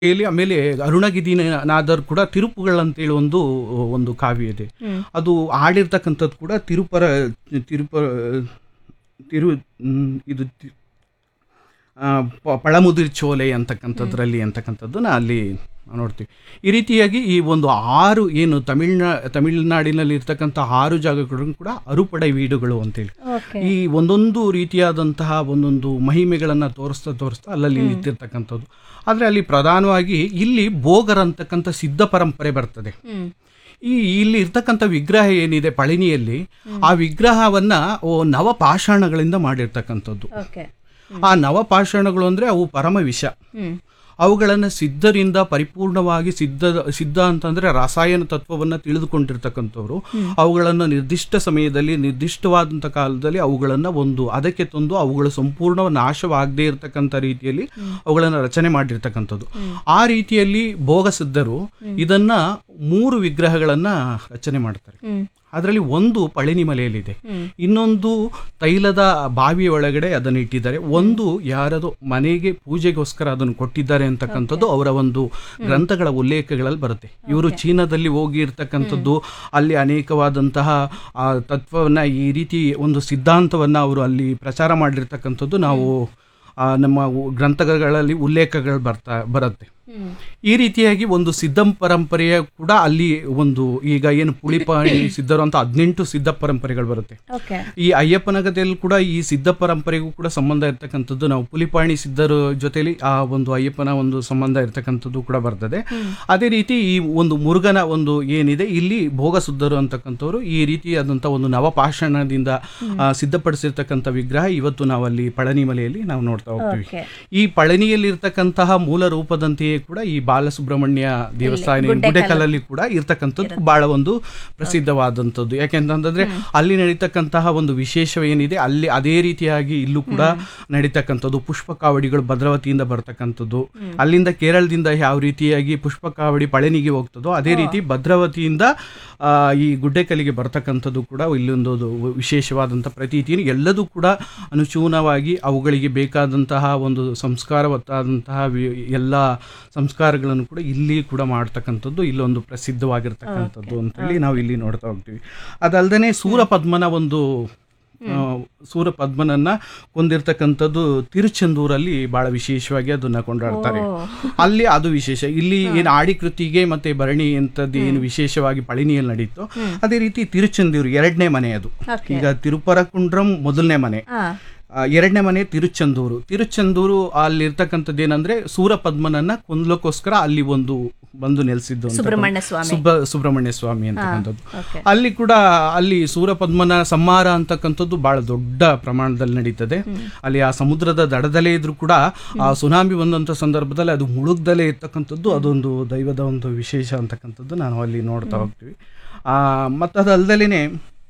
ಇಲ್ಲಿ ಆಮೇಲೆ ಅರುಣಗಿರಿ ನಾದರ್ ಕೂಡ ತಿರುಪುಗಳಂತೇಳಿ ಒಂದು ಒಂದು ಕಾವ್ಯ ಇದೆ ಹ್ಮ್. ಅದು ಹಾಡಿರ್ತಕ್ಕಂಥದ್ದು ಕೂಡ ತಿರುಪರ ತಿರುಪ ತಿರು ಮ್, ಇದು ತಿ- ಆ, ಪ- ಪಳಮುದಿರ್ ಚೋಲೆ ಅಂತಕ್ಕಂಥದ್ರಲ್ಲಿ ಅಂತಕ್ಕಂಥದ್ದನ್ನ ಅಲ್ಲಿ ನೋಡ್ತೀವಿ ಈ ರೀತಿಯಾಗಿ ಈ ಒಂದು ಆರು ಏನು ತಮಿಳ್ನಾ ತಮಿಳುನಾಡಿನಲ್ಲಿ ಇರ್ತಕ್ಕಂಥ ಆರು ಜಾಗಗಳು ಕೂಡ ಅರುಪಡೆ ವೀಡುಗಳು ಅಂತೇಳಿ ಓಕೆ ಈ ಒಂದೊಂದು ರೀತಿಯಾದಂತಹ ಒಂದೊಂದು ಮಹಿಮೆಗಳನ್ನು ತೋರಿಸ್ತಾ ತೋರಿಸ್ತಾ ಅಲ್ಲಲ್ಲಿ ನಿಂತಿರ್ತಕ್ಕಂಥದ್ದು ಆದರೆ ಅಲ್ಲಿ ಪ್ರಧಾನವಾಗಿ ಇಲ್ಲಿ ಭೋಗರ್ ಅಂತಕ್ಕಂಥ ಸಿದ್ಧ ಪರಂಪರೆ ಬರ್ತದೆ ಹ್ಮ್ ಈ ಇಲ್ಲಿ ಇರ್ತಕ್ಕಂಥ ವಿಗ್ರಹ ಏನಿದೆ ಪಳನಿಯಲ್ಲಿ ಆ ವಿಗ್ರಹವನ್ನ ಓ ನವಪಾಷಾಣಗಳಿಂದ ಮಾಡಿರ್ತಕ್ಕಂಥದ್ದು ಓಕೆ ಆ ನವಪಾಷಾಣಗಳು ಅಂದ್ರೆ ಅವು ಪರಮ ವಿಷ ಹ್ಮ್ ಅವುಗಳನ್ನು ಸಿದ್ಧರಿಂದ ಪರಿಪೂರ್ಣವಾಗಿ ಸಿದ್ಧ ಸಿದ್ಧ ಅಂತಂದ್ರೆ ರಾಸಾಯನ ತತ್ವವನ್ನು ತಿಳಿದುಕೊಂಡಿರ್ತಕ್ಕಂಥವ್ರು ಅವುಗಳನ್ನು ನಿರ್ದಿಷ್ಟ ಸಮಯದಲ್ಲಿ ನಿರ್ದಿಷ್ಟವಾದಂಥ ಕಾಲದಲ್ಲಿ ಅವುಗಳನ್ನು ಒಂದು ಅದಕ್ಕೆ ತಂದು ಅವುಗಳು ಸಂಪೂರ್ಣ ನಾಶವಾಗದೇ ಇರತಕ್ಕಂಥ ರೀತಿಯಲ್ಲಿ ಅವುಗಳನ್ನು ರಚನೆ ಮಾಡಿರ್ತಕ್ಕಂಥದ್ದು ಆ ರೀತಿಯಲ್ಲಿ ಭೋಗಸಿದ್ಧರು ಇದನ್ನ ಮೂರು ವಿಗ್ರಹಗಳನ್ನ ರಚನೆ ಮಾಡ್ತಾರೆ ಹ್ಮ್ ಅದರಲ್ಲಿ ಒಂದು ಪಳನಿ ಮಲೆಯಲ್ಲಿದೆ ಹ್ಮ್. ಇನ್ನೊಂದು ತೈಲದ ಬಾವಿಯ ಒಳಗಡೆ ಅದನ್ನು ಇಟ್ಟಿದ್ದಾರೆ ಒಂದು ಯಾರದು ಮನೆಗೆ ಪೂಜೆಗೋಸ್ಕರ ಅದನ್ನು ಕೊಟ್ಟಿದ್ದಾರೆ ಅಂತಕ್ಕಂಥದ್ದು ಅವರ ಒಂದು ಗ್ರಂಥಗಳ ಉಲ್ಲೇಖಗಳಲ್ಲಿ ಬರುತ್ತೆ ಇವರು ಚೀನಾದಲ್ಲಿ ಹೋಗಿ ಇರ್ತಕ್ಕಂಥದ್ದು ಅಲ್ಲಿ ಅನೇಕವಾದಂತಹ ಆ ತತ್ವವನ್ನ ಈ ರೀತಿ ಒಂದು ಸಿದ್ಧಾಂತವನ್ನ ಅವರು ಅಲ್ಲಿ ಪ್ರಚಾರ ಮಾಡಿರ್ತಕ್ಕಂಥದ್ದು ನಾವು ಆ, ನಮ್ಮ ಉ- ಗ್ರಂಥಗಳಲ್ಲಿ ಉಲ್ಲೇಖಗಳು ಬರ್ತಾ ಬರುತ್ತೆ ಹ್ಮ್ ಈ ರೀತಿಯಾಗಿ ಒಂದು ಸಿದ್ಧಂ ಪರಂಪರೆಯ ಕೂಡ ಅಲ್ಲಿ ಒಂದು ಈಗ ಏನು ಪುಳಿಪಾಣಿ ಸಿದ್ಧರು ಅಂತ ಹದಿನೆಂಟು ಸಿದ್ಧ ಪರಂಪರೆಗಳು ಬರುತ್ತೆ ಓಕೆ ಈ ಅಯ್ಯಪ್ಪನ ಕಥೆಯಲ್ಲಿ ಕೂಡ ಈ ಸಿದ್ಧ ಪರಂಪರೆಗೂ ಕೂಡ ಸಂಬಂಧ ಇರ್ತಕ್ಕಂಥದ್ದು ನಾವು ಪುಲಿಪಾಣಿ ಸಿದ್ಧರ ಜೊತೆಲಿ ಆ ಒಂದು ಅಯ್ಯಪ್ಪನ ಒಂದು ಸಂಬಂಧ ಇರ್ತಕ್ಕಂಥದ್ದು ಕೂಡ ಬರ್ತದೆ ಅದೇ ರೀತಿ ಈ ಒಂದು ಮುರುಗನ ಒಂದು ಏನಿದೆ ಇಲ್ಲಿ ಭೋಗಸುದ್ಧರು ಅಂತಕ್ಕಂಥವ್ರು ಈ ರೀತಿಯಾದಂಥ ಒಂದು ನವಪಾಷಾಣದಿಂದ ಆ, ಸಿದ್ಧಪಡಿಸಿರ್ತಕ್ಕಂಥ ವಿಗ್ರಹ ಇವತ್ತು ನಾವು ಅಲ್ಲಿ ಪಳನಿ ಮಲೆಯಲ್ಲಿ ನಾವು ನೋಡ್ತಾ ಹೋಗ್ತೀವಿ ಓಕೆ ಈ ಪಳನಿಯಲ್ಲಿ ಇರ್ತಕ್ಕಂತಹ ಮೂಲ ರೂಪದಂತೆಯೇ ಕೂಡ ಈ ಬಾಲಸುಬ್ರಹ್ಮಣ್ಯ ದೇವಸ್ಥಾನ ಗುಡ್ಡೆಕಲ್ಲು. ಗುಡ್ಡೆಕಲ್ಲಲ್ಲಿ ಕೂಡ ಇರ್ತಕ್ಕಂಥದ್ದು ಬಹಳ ಒಂದು ಪ್ರಸಿದ್ಧವಾದಂಥದ್ದು ಯಾಕೆಂತಂದ್ರೆ ಅಲ್ಲಿ ನಡೀತಕ್ಕಂತಹ ಒಂದು ವಿಶೇಷವೇನಿದೆ ಅಲ್ಲಿ ಅದೇ ರೀತಿಯಾಗಿ ಇಲ್ಲೂ ಕೂಡ ನಡೀತಕ್ಕಂಥದ್ದು ಪುಷ್ಪ ಕಾವಡಿಗಳು ಭದ್ರಾವತಿಯಿಂದ ಬರ್ತಕ್ಕಂಥದ್ದು ಅಲ್ಲಿಂದ ಕೇರಳದಿಂದ ಯಾವ ರೀತಿಯಾಗಿ ಪುಷ್ಪ ಕಾವಡಿ ಪಳನಿಗೆ ಹೋಗ್ತದೋ ಅದೇ ರೀತಿ ಭದ್ರಾವತಿಯಿಂದ ಆ, ಈ ಗುಡ್ಡೆಕಲ್ಲಿಗೆ ಬರ್ತಕ್ಕಂಥದ್ದು ಕೂಡ ಇಲ್ಲೊಂದು ವಿಶೇಷವಾದಂಥ ಪ್ರತೀತಿ ಎಲ್ಲದೂ ಕೂಡ ಅನುಚೂನವಾಗಿ ಅವುಗಳಿಗೆ ಬೇಕಾದಂತಹ ಒಂದು ಸಂಸ್ಕಾರವತ್ತಾದಂತಹ ವಿ- ಎಲ್ಲ ಸಂಸ್ಕಾರಗಳನ್ನು ಕೂಡ ಇಲ್ಲಿ ಕೂಡ ಮಾಡ್ತಕ್ಕಂಥದ್ದು ಇಲ್ಲೊಂದು ಪ್ರಸಿದ್ಧವಾಗಿರ್ತಕ್ಕಂಥದ್ದು ಅಂತೇಳಿ ನಾವು ಇಲ್ಲಿ ನೋಡ್ತಾ ಹೋಗ್ತೀವಿ ಅದಲ್ಲದೆ ಸೂರಪದ್ಮನ ಒಂದು ಆ, ಸೂರಪದ್ಮನನ್ನ ಕೊಂದಿರ್ತಕ್ಕಂಥದ್ದು ತಿರುಚೆಂದೂರಲ್ಲಿ ಬಹಳ ವಿಶೇಷವಾಗಿ ಅದನ್ನ ಕೊಂಡಾಡ್ತಾರೆ ಅಲ್ಲಿ ಅದು ವಿಶೇಷ ಇಲ್ಲಿ ಏನು ಆಡಿಕೃತಿಗೆ ಮತ್ತೆ ಭರಣಿ ಅಂತದ್ದು ಏನು ವಿಶೇಷವಾಗಿ ಪಳಿನಿಯಲ್ಲಿ ನಡೀತು ಅದೇ ರೀತಿ ತಿರುಚೆಂದೂರು ಎರಡನೇ ಮನೆ ಅದು Okay. ಈಗ ತಿರುಪರಕುಂಡ್ರಂ ಮೊದಲನೇ ಮನೆ ಹಾ ಆ, ಎರಡನೇ ಮನೆ ತಿರುಚೆಂದೂರು ತಿರುಚೆಂದೂರು ಅಲ್ಲಿ ಇರ್ತಕ್ಕಂಥದ್ದು ಏನಂದ್ರೆ ಸೂರಪದ್ಮನನ್ನ ಕೊಂದ್ಲಕ್ಕೋಸ್ಕರ ಅಲ್ಲಿ ಒಂದು ಬಂದು ನೆಲೆಸಿದ್ದು ಅಂತ ಸುಬ್ರಹ್ಮಣ್ಯ ಸ್ವಾಮಿ ಸುಬ್ಬ ಸುಬ್ರಹ್ಮಣ್ಯ ಸ್ವಾಮಿ ಅಂತಕ್ಕಂಥದ್ದು ಓಕೆ ಅಲ್ಲಿ ಕೂಡ ಅಲ್ಲಿ ಸೂರಪದ್ಮನ ಸಂಹಾರ ಅಂತಕ್ಕಂಥದ್ದು ಬಹಳ ದೊಡ್ಡ ಪ್ರಮಾಣದಲ್ಲಿ ನಡೀತದೆ ಅಲ್ಲಿ ಆ ಸಮುದ್ರದ ದಡದಲ್ಲೇ ಇದ್ರೂ ಕೂಡ ಆ ಸುನಾಮಿ ಬಂದಂತ ಸಂದರ್ಭದಲ್ಲಿ ಅದು ಮುಳುಗ್ದಲೇ ಇರ್ತಕ್ಕಂಥದ್ದು ಅದೊಂದು ದೈವದ ಒಂದು ವಿಶೇಷ ಅಂತಕ್ಕಂಥದ್ದು ನಾವು ಅಲ್ಲಿ ನೋಡ್ತಾ ಹೋಗ್ತೀವಿ ಆ ಮತ್ತದಲ್ದಲೇನೆ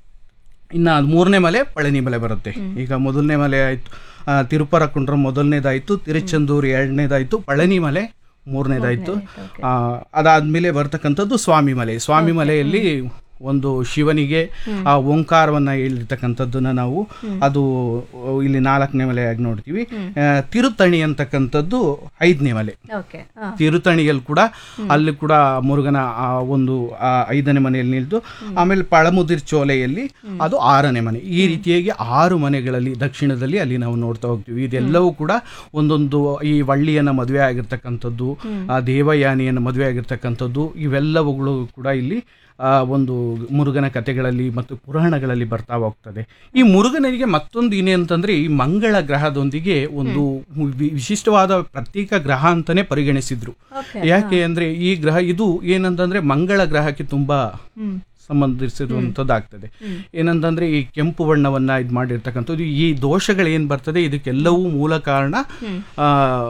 ಇನ್ನ ಅದ್ ಮೂರನೇ ಮಲೆ ಪಳನಿ ಮಲೆ ಬರುತ್ತೆ ಈಗ ಮೊದಲನೇ ಮಲೆ ಆಯ್ತು ಆ, ತಿರುಪರಕುಂಡ್ರ ಮೊದಲನೇದಾಯ್ತು ತಿರುಚೆಂದೂರು ಎರಡನೇದಾಯ್ತು ಪಳನಿ ಮಲೆ ಮೂರನೇದಾಯ್ತು ಆ, ಅದಾದ್ಮೇಲೆ ಬರ್ತಕ್ಕಂಥದ್ದು ಸ್ವಾಮಿ ಮಲೆ ಸ್ವಾಮಿ ಮಲೆಯಲ್ಲಿ ಒಂದು ಶಿವನಿಗೆ ಆ ಓಂಕಾರವನ್ನ ಹೇಳಿರ್ತಕ್ಕಂಥದ್ದನ್ನ ನಾವು ಅದು ಇಲ್ಲಿ ನಾಲ್ಕನೇ ಮಲೆಯಾಗಿ ನೋಡ್ತೀವಿ ಆ, ತಿರುತಣಿ ಅಂತಕ್ಕಂಥದ್ದು ಐದನೇ ಮಲೆ ಓಕೆ ಹಾ ತಿರುತಣಿಯಲ್ಲಿ ಕೂಡ ಅಲ್ಲಿ ಕೂಡ ಮುರುಗನ ಆ ಒಂದು ಆ ಐದನೇ ಮನೆಯಲ್ಲಿ ನಿಲ್ದು ಆಮೇಲೆ ಪಳಮುದಿರ್ ಚೋಲೆಯಲ್ಲಿ ಅದು ಆರನೇ ಮನೆ ಈ ರೀತಿಯಾಗಿ ಆರು ಮನೆಗಳಲ್ಲಿ ದಕ್ಷಿಣದಲ್ಲಿ ಅಲ್ಲಿ ನಾವು ನೋಡ್ತಾ ಹೋಗ್ತೀವಿ ಇದೆಲ್ಲವೂ ಕೂಡ ಒಂದೊಂದು ಈ ವಳ್ಳಿಯನ್ನ ಮದುವೆ ಆಗಿರ್ತಕ್ಕಂಥದ್ದು ಆ ದೇವಯಾನಿಯನ್ನು ಮದುವೆ ಆಗಿರ್ತಕ್ಕಂಥದ್ದು ಇವೆಲ್ಲವುಗಳು ಕೂಡ ಇಲ್ಲಿ ಆ ಒಂದು ಮುರುಗನ ಕಥೆಗಳಲ್ಲಿ ಮತ್ತು ಪುರಾಣಗಳಲ್ಲಿ ಬರ್ತಾ ಹೋಗ್ತದೆ ಈ ಮುರುಗನಿಗೆ ಮತ್ತೊಂದು ಏನೇಂತಂದ್ರೆ ಈ ಮಂಗಳ ಗ್ರಹದೊಂದಿಗೆ ಒಂದು ವಿ- ವಿಶಿಷ್ಟವಾದ ಪ್ರತ್ಯೇಕ ಗ್ರಹ ಅಂತಾನೆ ಪರಿಗಣಿಸಿದ್ರು ಓಕೆ ಯಾಕೆ ಅಂದ್ರೆ ಈ ಗ್ರಹ ಇದು ಏನಂತಂದ್ರೆ ಮಂಗಳ ಗ್ರಹಕ್ಕೆ ತುಂಬಾ ಹ್ಮ್ ಸಂಬಂಧಿಸಿರುವಂತದ್ದಾಗ್ತದೆ ಏನಂತಂದ್ರೆ ಈ ಕೆಂಪು ಬಣ್ಣವನ್ನ ಇದು ಮಾಡಿರ್ತಕ್ಕಂಥದ್ದು ಈ ದೋಷಗಳು ಏನ್ ಬರ್ತದೆ ಇದಕ್ಕೆಲ್ಲವೂ ಮೂಲ ಕಾರಣ ಆ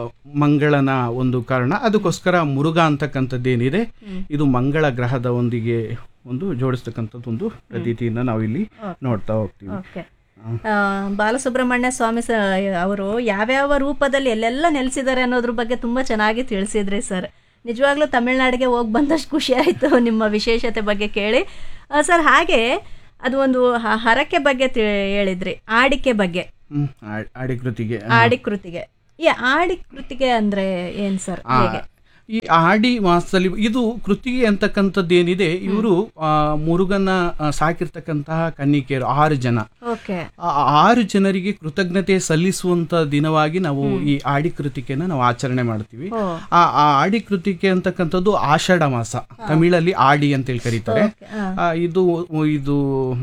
ಮಂಗಳನ ಒಂದು ಕಾರಣ ಅದಕ್ಕೋಸ್ಕರ ಮುರುಗ ಅಂತಕ್ಕಂಥದ್ದು ಏನಿದೆ ಇದು ಮಂಗಳ ಗ್ರಹದ ಒಂದಿಗೆ ಒಂದು ಜೋಡಿಸ್ತಕ್ಕಂಥದ್ದು ಒಂದು ಪ್ರತೀತಿಯನ್ನ ನಾವು ಇಲ್ಲಿ ನೋಡ್ತಾ ಹೋಗ್ತೀವಿ ಓಕೆ ಆ, ಬಾಲಸುಬ್ರಹ್ಮಣ್ಯ ಸ್ವಾಮಿ ಸ ಅವರು ಯಾವ್ಯಾವ ರೂಪದಲ್ಲಿ ಎಲ್ಲೆಲ್ಲ ನೆಲೆಸಿದ್ದಾರೆ ಅನ್ನೋದ್ರ ಬಗ್ಗೆ ತುಂಬ ಚೆನ್ನಾಗಿ ತಿಳಿಸಿದ್ರಿ ಸರ್ ನಿಜವಾಗ್ಲೂ ತಮಿಳ್ನಾಡಿಗೆ ಹೋಗಿ ಬಂದಷ್ಟು ಖುಷಿ ಆಯಿತು ನಿಮ್ಮ ವಿಶೇಷತೆ ಬಗ್ಗೆ ಕೇಳಿ ಆ, ಸರ್ ಹಾಗೆ ಅದು ಒಂದು ಹ- ಹರಕೆ ಬಗ್ಗೆ ತಿ- ಹೇಳಿದ್ರಿ ಆಡಿಕೆ ಬಗ್ಗೆ ಹ್ಮ್ ಆ- ಆಡಿಕೃತಿಗೆ ಆಡಿಕೃತಿಗೆ ಈ ಆಡಿಕೃತಿಗೆ ಅಂದ್ರೆ ಏನ್ ಸರ್ ಆ, ಹೇಗೆ ಈ ಆಡಿ ಮಾಸದಲ್ಲಿ ಇದು ಕೃತಿಗೆ ಅಂತಕ್ಕಂಥದ್ದು ಏನಿದೆ ಇವರು ಮುರುಗನ ಆ, ಸಾಕಿರ್ತಕ್ಕಂತಹ ಕನ್ನಿಕೆಯರು ಆರು ಜನ ಓಕೆ ಆ ಆರು ಜನರಿಗೆ ಕೃತಜ್ಞತೆ ಸಲ್ಲಿಸುವಂತ ದಿನವಾಗಿ ನಾವು ಈ ಆಡಿ ಕೃತಿಕೆನ ನಾವು ಆಚರಣೆ ಮಾಡ್ತೀವಿ ಓ ಆ ಆ ಆಡಿ ಕೃತಿಕೆ ಅಂತಕ್ಕಂಥದ್ದು ಆಷಾಢ ಮಾಸ ತಮಿಳಲ್ಲಿ ಆಡಿ ಅಂತೇಳಿ ಕರೀತಾರೆ ಹಾ. ಆ, ಇದು ಇದು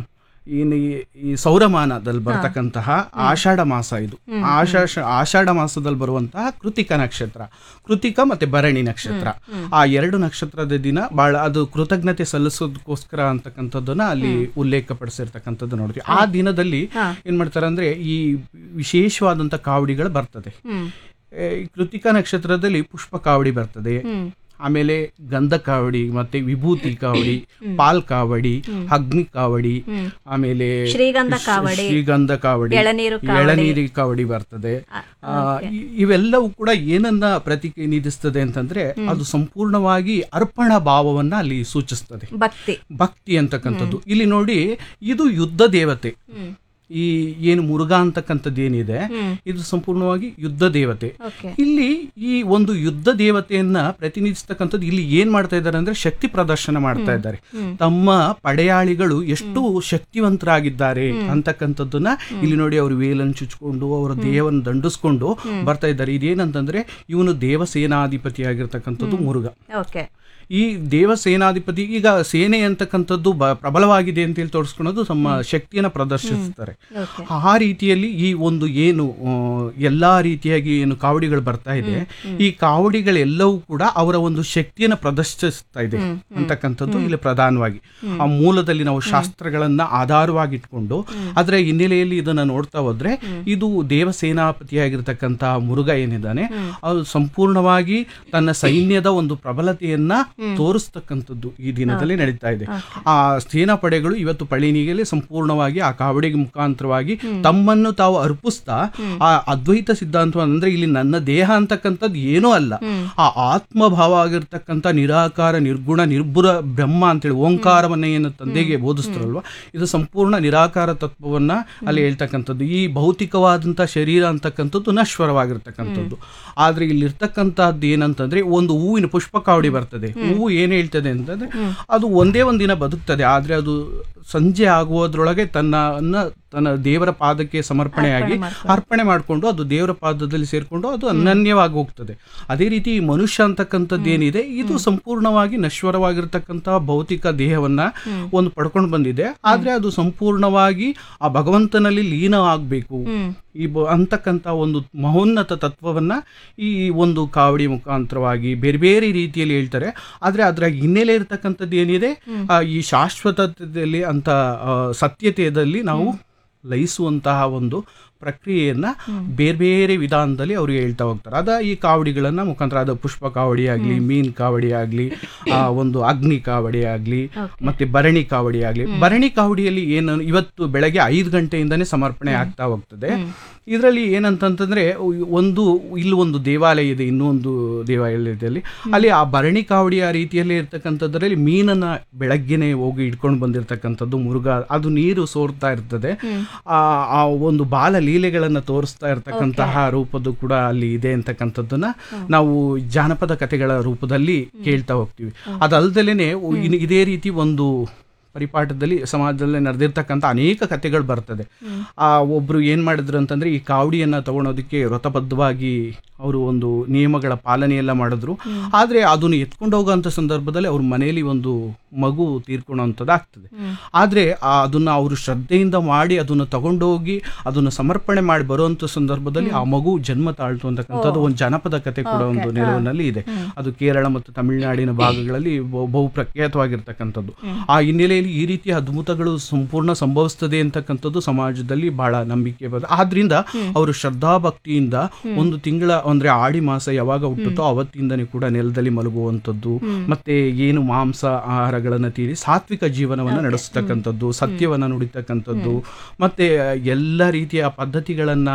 ಏನು ಈ- ಈ ಸೌರಮಾನದಲ್ಲಿ ಬರ್ತಕ್ಕಂತಹ ಆಷಾಢ ಮಾಸ ಇದು ಆಷಾಢ ಆಷಾಢ ಮಾಸದಲ್ಲಿ ಬರುವಂತಹ ಕೃತಿಕ ನಕ್ಷತ್ರ ಕೃತಿಕ ಮತ್ತೆ ಭರಣಿ ನಕ್ಷತ್ರ ಆ ಎರಡು ನಕ್ಷತ್ರದ ದಿನ ಬಹಳ ಅದು ಕೃತಜ್ಞತೆ ಸಲ್ಲಿಸೋದಕ್ಕೋಸ್ಕರ ಅಂತಕ್ಕಂಥದ್ದನ್ನ ಅಲ್ಲಿ ಉಲ್ಲೇಖ ಪಡಿಸಿರ್ತಕ್ಕಂಥದ್ದು ನೋಡ್ತೀವಿ ಆ ದಿನದಲ್ಲಿ ಏನ್ ಮಾಡ್ತಾರೆ ಅಂದ್ರೆ ಈ ವಿಶೇಷವಾದಂತ ಕಾವಡಿಗಳು ಬರ್ತದೆ ಹ್ಮ್ ಏ, ಈ ಕೃತಿಕ ನಕ್ಷತ್ರದಲ್ಲಿ ಪುಷ್ಪ ಕಾವಡಿ ಬರ್ತದೆ ಹ್ಮ್ ಆಮೇಲೆ ಗಂಧ ಕಾವಡಿ ಮತ್ತೆ ವಿಭೂತಿ ಕಾವಡಿ ಪಾಲ್ ಕಾವಡಿ ಅಗ್ನಿ ಕಾವಡಿ ಆಮೇಲೆ ಶ್ರೀಗಂಧ ಕಾವಡಿ ಶ್ರೀಗಂಧ ಕಾವಡಿ ಎಳನೀರು ಎಳನೀರಿ ಕಾವಡಿ ಬರ್ತದೆ ಆ, ಇ- ಇವೆಲ್ಲವೂ ಕೂಡ ಏನನ್ನ ಪ್ರತಿನಿಧಿಸ್ತದೆ ಅಂತಂದ್ರೆ ಅದು ಸಂಪೂರ್ಣವಾಗಿ ಅರ್ಪಣಾ ಭಾವವನ್ನ ಅಲ್ಲಿ ಸೂಚಿಸ್ತದೆ ಭಕ್ತಿ ಭಕ್ತಿ ಅಂತಕ್ಕಂಥದ್ದು ಇಲ್ಲಿ ನೋಡಿ ಇದು ಯುದ್ಧ ದೇವತೆ ಹ್ಮ್ ಈ ಏನು ಮುರುಘಾ ಅಂತಕ್ಕಂಥದ್ದು ಏನಿದೆ ಹ್ಮ್ ಇದು ಸಂಪೂರ್ಣವಾಗಿ ಯುದ್ಧ ದೇವತೆ ಓಕೆ ಇಲ್ಲಿ ಈ ಒಂದು ಯುದ್ಧ ದೇವತೆಯನ್ನ ಪ್ರತಿನಿಧಿಸ್ತಕ್ಕಂಥದ್ದು ಇಲ್ಲಿ ಏನ್ ಮಾಡ್ತಾ ಇದ್ದಾರೆ ಅಂದ್ರೆ ಶಕ್ತಿ ಪ್ರದರ್ಶನ ಮಾಡ್ತಾ ಇದ್ದಾರೆ ತಮ್ಮ ಪಡೆಯಾಳಿಗಳು ಎಷ್ಟು ಶಕ್ತಿವಂತರಾಗಿದ್ದಾರೆ ಅಂತಕ್ಕಂಥದ್ದನ್ನ ಇಲ್ಲಿ ನೋಡಿ ಅವರು ವೇಲನ್ ಚುಚ್ಕೊಂಡು ಅವರ ದೇಹವನ್ನು ದಂಡಿಸ್ಕೊಂಡು ಬರ್ತಾ ಇದ್ದಾರೆ ಇದೇನಂತಂದ್ರೆ ಇವನು ದೇವಸೇನಾಧಿಪತಿ ಆಗಿರ್ತಕ್ಕಂಥದ್ದು ಮುರುಘ ಓಕೆ ಈ ದೇವಸೇನಾಧಿಪತಿ ಈಗ ಸೇನೆ ಅಂತಕ್ಕಂಥದ್ದು ಬ- ಪ್ರಬಲವಾಗಿದೆ ಅಂತೇಳಿ ತೋರಿಸ್ಕೊಳೋದು ತಮ್ಮ ಶಕ್ತಿಯನ್ನ ಪ್ರದರ್ಶಿಸ್ತಾರೆ ಓಕೆ ಆ ರೀತಿಯಲ್ಲಿ ಈ ಒಂದು ಏನು ಆ, ಎಲ್ಲಾ ರೀತಿಯಾಗಿ ಏನು ಕಾವಡಿಗಳು ಬರ್ತಾ ಇದೆ ಈ ಕಾವಡಿಗಳೆಲ್ಲವೂ ಕೂಡ ಅವರ ಒಂದು ಶಕ್ತಿಯನ್ನು ಪ್ರದರ್ಶಿಸ್ತಾ ಇದೆ ಅಂತಕ್ಕಂಥದ್ದು ಇಲ್ಲಿ ಪ್ರಧಾನವಾಗಿ ಆ ಮೂಲದಲ್ಲಿ ನಾವು ಶಾಸ್ತ್ರಗಳನ್ನ ಆಧಾರವಾಗಿಟ್ಕೊಂಡು ಅದರ ಹಿನ್ನೆಲೆಯಲ್ಲಿ ಇದನ್ನ ನೋಡ್ತಾ ಹೋದ್ರೆ ಇದು ದೇವಸೇನಾಪತಿಯಾಗಿರ್ತಕ್ಕಂಥ ಮುರುಘ ಏನಿದ್ದಾನೆ ಅದು ಸಂಪೂರ್ಣವಾಗಿ ತನ್ನ ಸೈನ್ಯದ ಒಂದು ಪ್ರಬಲತೆಯನ್ನ ತೋರಿಸ್ತಕ್ಕಂಥದ್ದು ಈ ದಿನದಲ್ಲಿ ನಡೀತಾ ಇದೆ ಆ ಸೇನಾ ಪಡೆಗಳು ಇವತ್ತು ಪಳಿನಿಗೆಲೆ ಸಂಪೂರ್ಣವಾಗಿ ಆ ಕಾವಡಿಗೆ ಮುಖಾಂತರವಾಗಿ ತಮ್ಮನ್ನು ತಾವು ಅರ್ಪಿಸ್ತಾ ಆ ಅದ್ವೈತ ಸಿದ್ಧಾಂತ ಅಂದ್ರೆ ಇಲ್ಲಿ ನನ್ನ ದೇಹ ಅಂತಕ್ಕಂಥದ್ದು ಏನೂ ಅಲ್ಲ ಆ ಆತ್ಮಭಾವ ಆಗಿರ್ತಕ್ಕಂಥ ನಿರಾಕಾರ ನಿರ್ಗುಣ ನಿರ್ಭುರ ಬ್ರಹ್ಮ ಅಂತೇಳಿ ಓಂಕಾರವನ್ನ ಏನು ತಂದೆಗೆ ಬೋಧಿಸ್ತಾರಲ್ವಾ ಇದು ಸಂಪೂರ್ಣ ನಿರಾಕಾರ ತತ್ವವನ್ನ ಅಲ್ಲಿ ಹೇಳ್ತಕ್ಕಂಥದ್ದು ಈ ಭೌತಿಕವಾದಂಥ ಶರೀರ ಅಂತಕ್ಕಂಥದ್ದು ನಶ್ವರವಾಗಿರ್ತಕ್ಕಂಥದ್ದು ಆದ್ರೆ ಇಲ್ಲಿರ್ತಕ್ಕಂಥದ್ದು ಏನಂತಂದ್ರೆ ಒಂದು ಹೂವಿನ ಪುಷ್ಪ ಕಾವಡಿ ಬರ್ತದೆ ಹೂವು ಏನ್ ಹೇಳ್ತದೆ ಅಂತಂದ್ರೆ ಅದು ಒಂದೇ ಒಂದ್ ದಿನ ಬದುಕ್ತದೆ ಆದ್ರೆ ಅದು ಸಂಜೆ ಆಗುವುದ್ರೊಳಗೆ ತನ್ನ ತನ್ನ ದೇವರ ಪಾದಕ್ಕೆ ಸಮರ್ಪಣೆಯಾಗಿ ಅರ್ಪಣೆ ಮಾಡಿಕೊಂಡು ಅದು ದೇವರ ಪಾದದಲ್ಲಿ ಸೇರ್ಕೊಂಡು ಅದು ಅನನ್ಯವಾಗಿ ಹೋಗ್ತದೆ ಅದೇ ರೀತಿ ಈ ಮನುಷ್ಯ ಅಂತಕ್ಕಂಥದ್ದು ಏನಿದೆ ಇದು ಸಂಪೂರ್ಣವಾಗಿ ನಶ್ವರವಾಗಿರ್ತಕ್ಕಂತಹ ಭೌತಿಕ ದೇಹವನ್ನ ಒಂದು ಪಡ್ಕೊಂಡು ಬಂದಿದೆ ಆದ್ರೆ ಅದು ಸಂಪೂರ್ಣವಾಗಿ ಆ ಭಗವಂತನಲ್ಲಿ ಲೀನ ಆಗ್ಬೇಕು ಈ ಬ ಅಂತಕ್ಕಂಥ ಒಂದು ಮಹೋನ್ನತ ತತ್ವವನ್ನ ಈ ಒಂದು ಕಾವಡಿ ಮುಖಾಂತರವಾಗಿ ಬೇರೆ ಬೇರೆ ರೀತಿಯಲ್ಲಿ ಹೇಳ್ತಾರೆ ಆದ್ರೆ ಅದರ ಹಿನ್ನೆಲೆ ಇರತಕ್ಕಂಥದ್ದು ಏನಿದೆ ಆ, ಈ ಶಾಶ್ವತತೆಯಲ್ಲಿ ಅಂತ ಆ, ಸತ್ಯತೆಯಲ್ಲಿ ನಾವು ಲಯಿಸುವಂತಹ ಒಂದು ಪ್ರಕ್ರಿಯೆಯನ್ನ ಬೇರೆ ಬೇರೆ ವಿಧಾನದಲ್ಲಿ ಅವರು ಹೇಳ್ತಾ ಹೋಗ್ತಾರೆ ಅದ ಈ ಕಾವಡಿಗಳನ್ನ ಮುಖಾಂತರ ಅದು ಪುಷ್ಪ ಕಾವಡಿ ಆಗ್ಲಿ ಮೀನ್ ಕಾವಡಿ ಆಗ್ಲಿ ಆ ಒಂದು ಅಗ್ನಿ ಕಾವಡಿ ಆಗ್ಲಿ ಮತ್ತೆ ಭರಣಿ ಕಾವಡಿ ಆಗ್ಲಿ ಭರಣಿ ಕಾವಡಿಯಲ್ಲಿ ಏನು ಇವತ್ತು ಬೆಳಗ್ಗೆ ಐದು ಗಂಟೆಯಿಂದನೇ ಸಮರ್ಪಣೆ ಆಗ್ತಾ ಹೋಗ್ತದೆ ಇದರಲ್ಲಿ ಏನಂತಂತಂದ್ರೆ ಒಂದು ಇಲ್ಲಿ ಒಂದು ದೇವಾಲಯ ಇದೆ ಇನ್ನೊಂದು ದೇವಾಲಯದಲ್ಲಿ ಅಲ್ಲಿ ಆ ಭರಣಿ ಕಾವಡಿಯ ರೀತಿಯಲ್ಲಿ ಇರ್ತಕ್ಕಂಥದ್ರಲ್ಲಿ ಮೀನನ್ನ ಬೆಳಗ್ಗೆನೆ ಹೋಗಿ ಇಟ್ಕೊಂಡು ಬಂದಿರತಕ್ಕಂಥದ್ದು ಮುರುಘ ಅದು ನೀರು ಸೋರ್ತಾ ಇರ್ತದೆ ಆ ಆ ಒಂದು ಬಾಲ ಲೀಲೆಗಳನ್ನ ತೋರಿಸ್ತಾ ಇರ್ತಕ್ಕಂತಹ ರೂಪದ್ದು ಕೂಡ ಅಲ್ಲಿ ಇದೆ ಅಂತಕ್ಕಂಥದ್ದನ್ನ ನಾವು ಜಾನಪದ ಕಥೆಗಳ ರೂಪದಲ್ಲಿ ಕೇಳ್ತಾ ಹೋಗ್ತೀವಿ ಅದಲ್ದಲೇನೆ ಇನ್- ಇದೇ ರೀತಿ ಒಂದು ಪರಿಪಾಠದಲ್ಲಿ ಸಮಾಜದಲ್ಲಿ ನಡೆದಿರ್ತಕ್ಕಂಥ ಅನೇಕ ಕಥೆಗಳು ಬರ್ತದೆ ಆ ಒಬ್ರು ಏನ್ ಮಾಡಿದ್ರು ಅಂತಂದ್ರೆ ಈ ಕಾವಡಿಯನ್ನ ತಗೊಳೋದಕ್ಕೆ ವ್ರತಬದ್ಧವಾಗಿ ಅವರು ಒಂದು ನಿಯಮಗಳ ಪಾಲನೆಯೆಲ್ಲ ಮಾಡಿದ್ರು ಆದ್ರೆ ಅದನ್ನು ಎತ್ಕೊಂಡು ಹೋಗೋಂಥ ಸಂದರ್ಭದಲ್ಲಿ ಅವ್ರ ಮನೆಯಲ್ಲಿ ಒಂದು ಮಗು ತೀರ್ಕೊಳ್ಳೋಂಥದ್ದು ಆಗ್ತದೆ ಆದ್ರೆ ಆ ಅದನ್ನ ಅವರು ಶ್ರದ್ಧೆಯಿಂದ ಮಾಡಿ ಅದನ್ನು ತಗೊಂಡೋಗಿ ಅದನ್ನು ಸಮರ್ಪಣೆ ಮಾಡಿ ಬರುವಂತ ಸಂದರ್ಭದಲ್ಲಿ ಆ ಮಗು ಜನ್ಮ ತಾಳ್ತು ಅಂತಕ್ಕಂಥದ್ದು ಒಂದು ಜನಪದ ಕಥೆ ಕೂಡ ಒಂದು ನಿಲುವಿನಲ್ಲಿ ಇದೆ ಅದು ಕೇರಳ ಮತ್ತು ತಮಿಳುನಾಡಿನ ಭಾಗಗಳಲ್ಲಿ ಬಹು ಬಹು ಪ್ರಖ್ಯಾತವಾಗಿರ್ತಕ್ಕಂಥದ್ದು ಆ ಹಿನ್ನೆಲೆಯಲ್ಲಿ ಈ ರೀತಿಯ ಅದ್ಭುತಗಳು ಸಂಪೂರ್ಣ ಸಂಭವಿಸ್ತದೆ ಅಂತಕ್ಕಂಥದ್ದು ಸಮಾಜದಲ್ಲಿ ಬಹಳ ನಂಬಿಕೆ ಬದ ಆದ್ರಿಂದ ಅವರು ಶ್ರದ್ಧಾಭಕ್ತಿಯಿಂದ ಒಂದು ತಿಂಗಳ ಅಂದ್ರೆ ಆಡಿ ಮಾಸ ಯಾವಾಗ ಹುಟ್ಟುತ್ತೋ ಅವತ್ತಿಂದನೇ ಕೂಡ ನೆಲದಲ್ಲಿ ಮಲಗುವಂಥದ್ದು ಮತ್ತೆ ಏನು ಮಾಂಸ ಆಹಾರಗಳನ್ನ ತೀರಿ ಸಾತ್ವಿಕ ಜೀವನವನ್ನ ನಡೆಸ್ತಕ್ಕಂಥದ್ದು ಸತ್ಯವನ್ನ ನುಡಿತಕ್ಕಂಥದ್ದು ಮತ್ತೆ ಎಲ್ಲ ರೀತಿಯ ಪದ್ಧತಿಗಳನ್ನ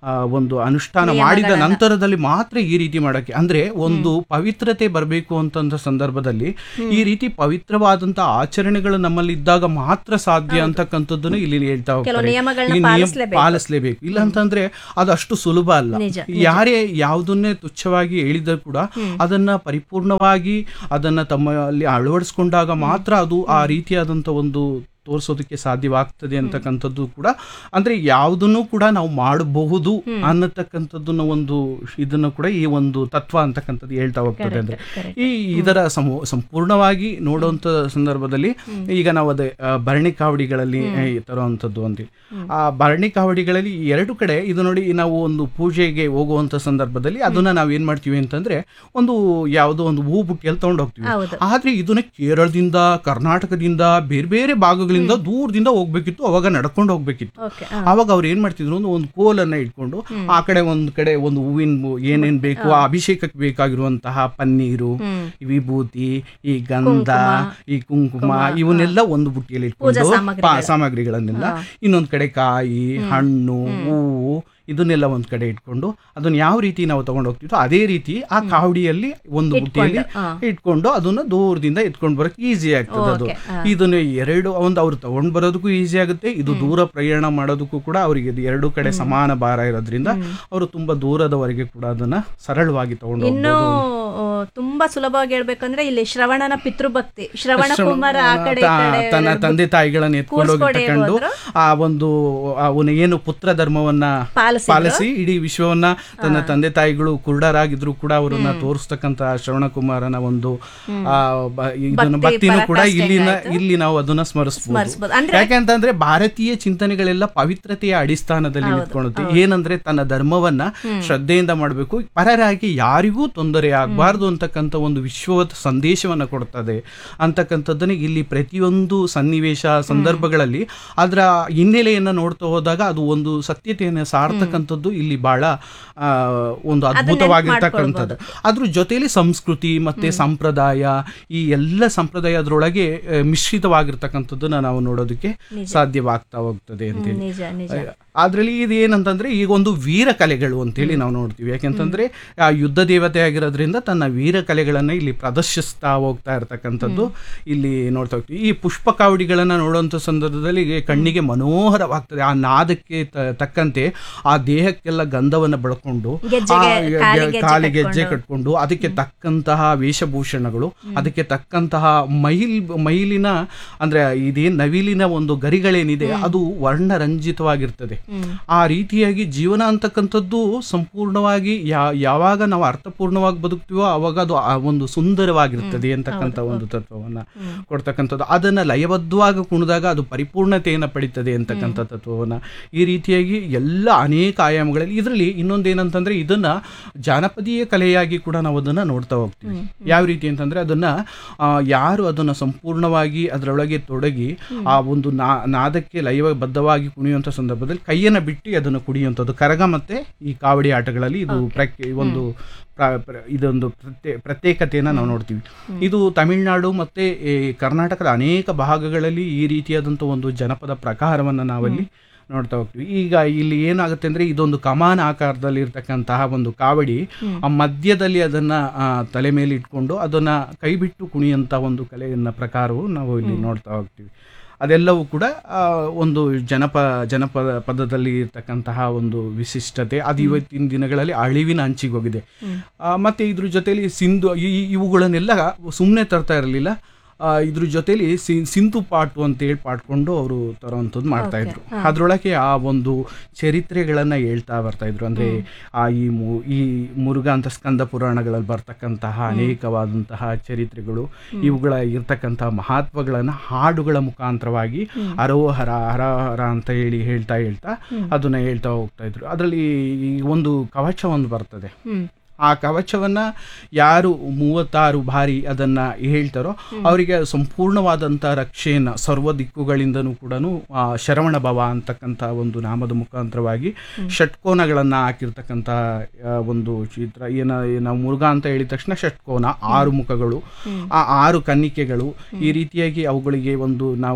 ಆ, ಒಂದು ಅನುಷ್ಠಾನ ಮಾಡಿದ ನಂತರದಲ್ಲಿ ಮಾತ್ರ ಈ ರೀತಿ ಮಾಡಕ್ಕೆ ಅಂದ್ರೆ ಒಂದು ಪವಿತ್ರತೆ ಬರಬೇಕು ಅಂತಂದ ಸಂದರ್ಭದಲ್ಲಿ ಈ ರೀತಿ ಪವಿತ್ರವಾದಂತ ಆಚರಣೆಗಳು ನಮ್ಮಲ್ಲಿ ಇದ್ದಾಗ ಮಾತ್ರ ಸಾಧ್ಯ ಅಂತಕ್ಕಂಥದ್ದನ್ನು ಇಲ್ಲಿ ಹೇಳ್ತಾ ಹೋಗ್ತಾರೆ ನಿಯಮಗಳನ್ನ ಈ ನಿಯಮ ಪಾಲಿಸ್ಲೇಬೇಕು. ಪಾಲಿಸ್ಲೇಬೇಕು ಇಲ್ಲ ಅಂತಂದ್ರೆ ಅದು ಅಷ್ಟು ಸುಲಭ ಅಲ್ಲ ನಿಜ, ಯಾರೇ ಯಾವುದನ್ನೇ ತುಚ್ಛವಾಗಿ ಹೇಳಿದರೂ ಕೂಡ ಅದನ್ನ ಪರಿಪೂರ್ಣವಾಗಿ ಅದನ್ನ ತಮ್ಮಲ್ಲಿ ಅಳವಡಿಸ್ಕೊಂಡಾಗ ಮಾತ್ರ ಅದು ಆ ರೀತಿಯಾದಂತ ಒಂದು ತೋರಿಸೋದಕ್ಕೆ ಸಾಧ್ಯವಾಗ್ತದೆ ಅಂತಕ್ಕಂಥದ್ದು ಕೂಡ ಅಂದ್ರೆ ಯಾವುದನ್ನು ಕೂಡ ನಾವು ಮಾಡಬಹುದು ಅನ್ನತಕ್ಕಂಥದ್ದನ್ನ ಒಂದು ಇದನ್ನು ಕೂಡ ಈ ಒಂದು ತತ್ವ ಅಂತಕ್ಕಂಥದ್ದು ಹೇಳ್ತಾ ಹೋಗ್ತದೆ ಅಂದ್ರೆ ಈ ಇದರ ಸಮೂ ಸಂಪೂರ್ಣವಾಗಿ ನೋಡುವಂತ ಸಂದರ್ಭದಲ್ಲಿ ಈಗ ನಾವು ಅದೇ ಆ, ಭರಣಿ ಕಾವಡಿಗಳಲ್ಲಿ ಆ, ಈ ತರುವಂಥದ್ದು ಅಂತ ಆ ಭರಣಿ ಕಾವಡಿಗಳಲ್ಲಿ ಈ ಎರಡು ಕಡೆ ಇದು ನೋಡಿ ನಾವು ಒಂದು ಪೂಜೆಗೆ ಹೋಗುವಂತ ಸಂದರ್ಭದಲ್ಲಿ ಅದನ್ನ ನಾವ್ ಏನ್ ಮಾಡ್ತೀವಿ ಅಂತಂದ್ರೆ ಒಂದು ಯಾವುದೋ ಒಂದು ಹೂ ಬುಟ್ಟಿಯಲ್ಲಿ ತಗೊಂಡು ಹೋಗ್ತೀವಿ ಹೌದು. ಆದ್ರೆ ಇದನ್ನ ಕೇರಳದಿಂದ ಕರ್ನಾಟಕದಿಂದ ಬೇರೆ ಬೇರೆ ಭಾಗಗಳಿಂದ ದೂರದಿಂದ ಹೋಗ್ಬೇಕಿತ್ತು ಅವಾಗ ನಡ್ಕೊಂಡು ಹೋಗ್ಬೇಕಿತ್ತು ಓಕೆ ಅವಾಗ ಅವ್ರು ಏನ್ ಮಾಡ್ತಿದ್ರು ಅಂದ್ರೆ ಒಂದು ಕೋಲನ್ನ ಇಟ್ಕೊಂಡು ಆ ಕಡೆ ಒಂದ್ ಕಡೆ ಒಂದು ಹೂವಿನ ಬು- ಏನೇನ್ ಬೇಕು ಆ ಅಭಿಷೇಕಕ್ಕೆ ಬೇಕಾಗಿರುವಂತಹ ಪನ್ನೀರು ಈ ವಿಭೂತಿ ಈ ಗಂಧ ಈ ಕುಂಕುಮ ಇವನ್ನೆಲ್ಲ ಒಂದು ಬುಟ್ಟಿಯಲ್ಲಿ ಇಟ್ಕೊಂಡು ಪಾ- ಸಾಮಗ್ರಿಗಳನ್ನೆಲ್ಲ ಇನ್ನೊಂದ್ ಕಡೆ ಕಾಯಿ ಹಣ್ಣು ಹೂವು ಇದನ್ನೆಲ್ಲ ಒಂದ್ ಕಡೆ ಇಟ್ಕೊಂಡು ಅದನ್ನ ಯಾವ ರೀತಿ ನಾವು ತಗೊಂಡು ಹೋಗ್ತಿದ್ವೋ ಅದೇ ರೀತಿ ಆ ಕಾವಡಿಯಲ್ಲಿ ಒಂದು ಬುಟ್ಟಿಯಲ್ಲಿ ಇಟ್ಕೊಂಡು ಅದನ್ನ ದೂರದಿಂದ ಎತ್ಕೊಂಡು ಬರಕ್ ಈಸಿ ಆಗ್ತದೆ ಅದು ಇದನ್ನ ಎರಡು ಒಂದು ಅವ್ರು ತಗೊಂಡ್ ಬರೋದಕ್ಕೂ ಈಸಿ ಆಗುತ್ತೆ ಇದು ದೂರ ಪ್ರಯಾಣ ಮಾಡೋದಕ್ಕೂ ಕೂಡ ಅವರಿಗೆ ಇದು ಎರಡು ಕಡೆ ಸಮಾನ ಭಾರ ಇರೋದ್ರಿಂದ ಅವರು ತುಂಬಾ ದೂರದವರೆಗೆ ಕೂಡ ಅದನ್ನ ಸರಳವಾಗಿ ತಗೊಂಡು ಇನ್ನು ಆ, ತುಂಬಾ ಸುಲಭವಾಗಿ ಹೇಳ್ಬೇಕಂದ್ರೆ ಇಲ್ಲಿ ಶ್ರವಣನ ಪಿತೃಭಕ್ತಿ ಶ್ರವಣ ಕುಮಾರ ಆ ಕಡೆ ಈ ತಾ- ಕಡೆ ತನ್ನ ತಂದೆ ತಾಯಿಗಳನ್ನ ಎತ್ಕೊಂಡು ಹೋಗಿ ಕೂರ್ಸ್ಕೊಂಡೇ ತಕೊಂಡು ಹೋದ್ರು. ಆ ಒಂದು ಅವನ ಏನು ಪುತ್ರ ಧರ್ಮವನ್ನ ಪಾಲಿಸಿದ್ರು. ಪಾಲಿಸಿ ಇಡೀ ವಿಶ್ವವನ್ನ ತನ್ನ ತಂದೆ ತಾಯಿಗಳು ಕುರುಡರಾಗಿದ್ರು ಕೂಡ ಅವರನ್ನ ತೋರಿಸ್ತಕ್ಕಂತ ಶ್ರವಣ ಕುಮಾರನ ಒಂದು ಆ, ಬ- ಇದನ್ನ ಭಕ್ತಿ ಭಕ್ತಿನೂ ಕೂಡ ಪರಾಕಾಷ್ಠೆ ಇಲ್ಲಿನ ಆಯ್ತು. ಇಲ್ಲಿ ನಾವು ಅದನ್ನ ಸ್ಮರಿಸಬಹುದು ಸ್ಮರಿಸ್ಬೋದು. ಅಂದ್ರೆ ಯಾಕೆಂತಂದ್ರೆ ಭಾರತೀಯ ಚಿಂತನೆಗಳೆಲ್ಲ ಪವಿತ್ರತೆಯ ಅಡಿಸ್ಥಾನದಲ್ಲಿ ನಿಂತ್ಕೊಳ್ಳುತ್ತೆ ಏನಂದ್ರೆ ತನ್ನ ಧರ್ಮವನ್ನ ಶ್ರದ್ಧೆಯಿಂದ ಮಾಡಬೇಕು ಪರರಾಗಿ ಯಾರಿಗೂ ತೊಂದರೆ ಆಗಬಾರ್ದು ಅಂತಕ್ಕಂಥ ಒಂದು ವಿಶ್ವದ ಸಂದೇಶವನ್ನ ಕೊಡ್ತದೆ ಅಂತಕ್ಕಂಥದ್ದನ್ನ ಇಲ್ಲಿ ಪ್ರತಿಯೊಂದು ಸನ್ನಿವೇಶ ಸಂದರ್ಭಗಳಲ್ಲಿ ಅದರ ಹಿನ್ನೆಲೆಯನ್ನ ನೋಡ್ತಾ ಹೋದಾಗ ಅದು ಒಂದು ಸತ್ಯತೆಯನ್ನ ಸಾರ್ತಕ್ಕಂಥದ್ದು ಇಲ್ಲಿ ಬಹಳ ಆ, ಒಂದು ಅದ್ಭುತವಾಗಿರ್ತಕ್ಕಂಥದ್ದು ಅದ್ರ ಜೊತೆಯಲ್ಲಿ ಸಂಸ್ಕೃತಿ ಮತ್ತೆ ಸಂಪ್ರದಾಯ ಈ ಎಲ್ಲ ಸಂಪ್ರದಾಯ ಅದರೊಳಗೆ ಆ, ಮಿಶ್ರಿತವಾಗಿರ್ತಕ್ಕಂಥದ್ದನ್ನ ನಾವು ನೋಡೋದಕ್ಕೆ ಸಾಧ್ಯವಾಗ್ತಾ ಹೋಗ್ತದೆ ಅಂತೇಳಿ ನಿಜ ನಿಜ ಅದ್ರಲ್ಲಿ ಇದು ಏನಂತಂದ್ರೆ ಈಗ ಒಂದು ವೀರ ಕಲೆಗಳು ಅಂತೇಳಿ ನಾವು ನೋಡ್ತೀವಿ ಯಾಕೆಂತಂದ್ರೆ ಆ ಯುದ್ಧ ದೇವತೆ ಆಗಿರೋದ್ರಿಂದ ತನ್ನ ವೀರ ಕಲೆಗಳನ್ನ ಇಲ್ಲಿ ಪ್ರದರ್ಶಿಸ್ತಾ ಹೋಗ್ತಾ ಇರ್ತಕ್ಕಂಥದ್ದು ಇಲ್ಲಿ ನೋಡ್ತಾ ಹೋಗ್ತೀವಿ ಈ ಪುಷ್ಪ ಕಾವಡಿಗಳನ್ನ ನೋಡುವಂತ ಸಂದರ್ಭದಲ್ಲಿ ಈಗ ಕಣ್ಣಿಗೆ ಮನೋಹರವಾಗ್ತದೆ ಆ ನಾದಕ್ಕೆ ತ- ತಕ್ಕಂತೆ ಆ ದೇಹಕ್ಕೆಲ್ಲ ಗಂಧವನ್ನ ಬಳಕೊಂಡು ಗೆಜ್ಜೆಗೆ ಆ ಗೆ- ಕಾಲಿಗೆ ಕಾಲಿಗೆ ಗೆಜ್ಜೆ ಕಟ್ಕೊಂಡು ಅದಕ್ಕೆ ತಕ್ಕಂತಹ ವೇಷಭೂಷಣಗಳು ಅದಕ್ಕೆ ತಕ್ಕಂತಹ ಮೈಲ್ ಮೈಲಿನ ಅಂದ್ರೆ ಇದೇನ್ ನವಿಲಿನ ಒಂದು ಗರಿಗಳೇನಿದೆ ಅದು ವರ್ಣರಂಜಿತವಾಗಿರ್ತದೆ ಆ ರೀತಿಯಾಗಿ ಜೀವನ ಅಂತಕ್ಕಂಥದ್ದು ಸಂಪೂರ್ಣವಾಗಿ ಯಾ- ಯಾವಾಗ ನಾವು ಅರ್ಥಪೂರ್ಣವಾಗಿ ಬದುಕ್ತೀವೋ ಅವಾಗ ಅದು ಆ ಒಂದು ಸುಂದರವಾಗಿರ್ತದೆ ಅಂತಕ್ಕಂಥ ಒಂದು ತತ್ವವನ್ನ ಕೊಡ್ತಕ್ಕಂಥದ್ದು ಅದನ್ನ ಲಯಬದ್ಧವಾಗಿ ಕುಣಿದಾಗ ಅದು ಪರಿಪೂರ್ಣತೆಯನ್ನು ಪಡಿತದೆ ಅಂತಕ್ಕಂಥ ತತ್ವವನ್ನ ಈ ರೀತಿಯಾಗಿ ಎಲ್ಲ ಅನೇಕ ಆಯಾಮಗಳಲ್ಲಿ ಇದರಲ್ಲಿ ಇನ್ನೊಂದೇನಂತಂದ್ರೆ ಇದನ್ನ ಜಾನಪದೀಯ ಕಲೆಯಾಗಿ ಕೂಡ ನಾವು ಅದನ್ನ ನೋಡ್ತಾ ಹೋಗ್ತೀವಿ ಯಾವ ರೀತಿ ಅಂತಂದ್ರೆ ಅದನ್ನ ಆ, ಯಾರು ಅದನ್ನ ಸಂಪೂರ್ಣವಾಗಿ ಅದರೊಳಗೆ ತೊಡಗಿ ಆ ಒಂದು ನಾ ನಾದಕ್ಕೆ ಲಯಬದ್ಧವಾಗಿ ಕುಣಿಯುವಂತ ಸಂದರ್ಭದಲ್ಲಿ ಕೈಯನ್ನ ಬಿಟ್ಟು ಅದನ್ನು ಕುಣಿಯುವಂಥದ್ದು ಕರಗ ಮತ್ತೆ ಈ ಕಾವಡಿ ಆಟಗಳಲ್ಲಿ ಇದು ಪ್ರಕ್- ಒಂದು ಪ್ರ- ಪ್ರ- ಇದೊಂದು ಪ್ರತ್ಯೇ ಪ್ರತ್ಯೇಕತೆಯನ್ನು ನಾವು ನೋಡ್ತೀವಿ ಇದು ತಮಿಳುನಾಡು ಮತ್ತೆ ಈ ಕರ್ನಾಟಕದ ಅನೇಕ ಭಾಗಗಳಲ್ಲಿ ಈ ರೀತಿಯಾದಂಥ ಒಂದು ಜನಪದ ಪ್ರಕಾರವನ್ನು ನಾವಲ್ಲಿ ನೋಡ್ತಾ ಹೋಗ್ತೀವಿ ಈಗ ಇಲ್ಲಿ ಏನಾಗುತ್ತೆ ಅಂದ್ರೆ ಇದೊಂದು ಕಮಾನ ಆಕಾರದಲ್ಲಿ ಇರ್ತಕ್ಕಂತಹ ಒಂದು ಕಾವಡಿ ಆ ಮಧ್ಯದಲ್ಲಿ ಅದನ್ನ ಆ, ತಲೆ ಮೇಲೆ ಇಟ್ಕೊಂಡು ಅದನ್ನ ಕೈ ಬಿಟ್ಟು ಕುಣಿಯಂತ ಒಂದು ಕಲೆಯನ್ನ ಪ್ರಕಾರವು ನಾವು ಇಲ್ಲಿ ನೋಡ್ತಾ ಹೋಗ್ತೀವಿ ಅದೆಲ್ಲವೂ ಕೂಡ ಆ, ಒಂದು ಜನಪ ಜನಪದ ಪದದಲ್ಲಿ ಇರ್ತಕ್ಕಂತಹ ಒಂದು ವಿಶಿಷ್ಟತೆ ಅದು ಇವತ್ತಿನ ದಿನಗಳಲ್ಲಿ ಅಳಿವಿನ ಅಂಚಿಗೆ ಹೋಗಿದೆ ಆ, ಮತ್ತೆ ಇದ್ರ ಜೊತೆಲಿ ಸಿಂಧು ಈ- ಈ- ಇವುಗಳನ್ನೆಲ್ಲ ಸುಮ್ಮನೆ ತರ್ತಾ ಇರಲಿಲ್ಲ ಇದ್ರ ಜೊತೆಲಿ ಸಿ- ಸಿಂಧು ಪಾಟು ಅಂತೇಳಿ ಪಾಡ್ಕೊಂಡು ಅವರು ತರೋವಂಥದ್ದು ಮಾಡ್ತಾ ಇದ್ರು ಅದ್ರೊಳಗೆ ಆ ಒಂದು ಚರಿತ್ರೆಗಳನ್ನ ಹೇಳ್ತಾ ಬರ್ತಾ ಇದ್ರು ಅಂದ್ರೆ ಆ ಈ ಮು- ಈ ಮುರುಘಾ ಅಂತ ಸ್ಕಂದ ಪುರಾಣಗಳಲ್ಲಿ ಬರ್ತಕ್ಕಂತಹ ಅನೇಕವಾದಂತಹ ಚರಿತ್ರೆಗಳು ಇವುಗಳ ಇರ್ತಕ್ಕಂತಹ ಮಹತ್ವಗಳನ್ನ ಹಾಡುಗಳ ಮುಖಾಂತರವಾಗಿ ಅರೋಹರ ಹರಹರ ಅಂತ ಹೇಳಿ ಹೇಳ್ತಾ ಹೇಳ್ತಾ ಅದನ್ನ ಹೇಳ್ತಾ ಹೋಗ್ತಾ ಇದ್ರು ಅದರಲ್ಲಿ ಈ ಒಂದು ಕವಚ ಒಂದು ಬರ್ತದೆ ಹ್ಮ್ ಆ ಕವಚವನ್ನ ಯಾರು ಮೂವತ್ತಾರು ಬಾರಿ ಅದನ್ನ ಹೇಳ್ತಾರೋ ಅವರಿಗೆ ಸಂಪೂರ್ಣವಾದಂಥ ರಕ್ಷೆಯನ್ನ ಸರ್ವ ದಿಕ್ಕುಗಳಿಂದನೂ ಕೂಡ ಶರವಣ ಭವ ಅಂತಕ್ಕಂಥ ಒಂದು ನಾಮದ ಮುಖಾಂತರವಾಗಿ ಷಟ್ಕೋನಗಳನ್ನ ಹಾಕಿರ್ತಕ್ಕಂಥ ಆ, ಒಂದು ಚಿತ್ರ ಏನ ನಾವು ಮುರುಘಾ ಅಂತ ಹೇಳಿದ ತಕ್ಷಣ ಷಟ್ಕೋನ ಆರು ಮುಖಗಳು ಆ ಆರು ಕನ್ನಿಕೆಗಳು ಈ ರೀತಿಯಾಗಿ ಅವುಗಳಿಗೆ ಒಂದು ನಾವು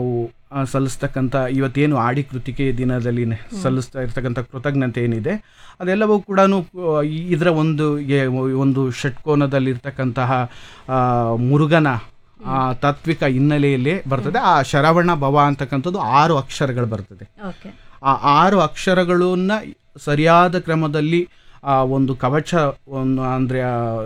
ಆ, ಸಲ್ಲಿಸ್ತಕ್ಕಂಥ ಇವತ್ತೇನು ಆಡಿ ಕೃತಿಕೆ ದಿನದಲ್ಲಿ ನೆ- ಸಲ್ಲಿಸ್ತಾ ಇರ್ತಕ್ಕಂಥ ಕೃತಜ್ಞತೆ ಏನಿದೆ ಅದೆಲ್ಲವೂ ಕೂಡ ಇದರ ಒಂದು ಎ- ಒಂದು ಷಟ್ಕೋನದಲ್ಲಿರ್ತಕ್ಕಂತಹ ಆ, ಮುರುಗನ ಆ ತಾತ್ವಿಕ ಹಿನ್ನೆಲೆಯಲ್ಲಿ ಬರ್ತದೆ ಆ ಶರವಣ ಭವ ಅಂತಕ್ಕಂಥದ್ದು ಆರು ಅಕ್ಷರಗಳು ಬರ್ತದೆ ಓಕೆ ಆ ಆರು ಅಕ್ಷರಗಳನ್ನ ಸರಿಯಾದ ಕ್ರಮದಲ್ಲಿ ಆ ಒಂದು ಕವಚ ಒಂದು ಅಂದರೆ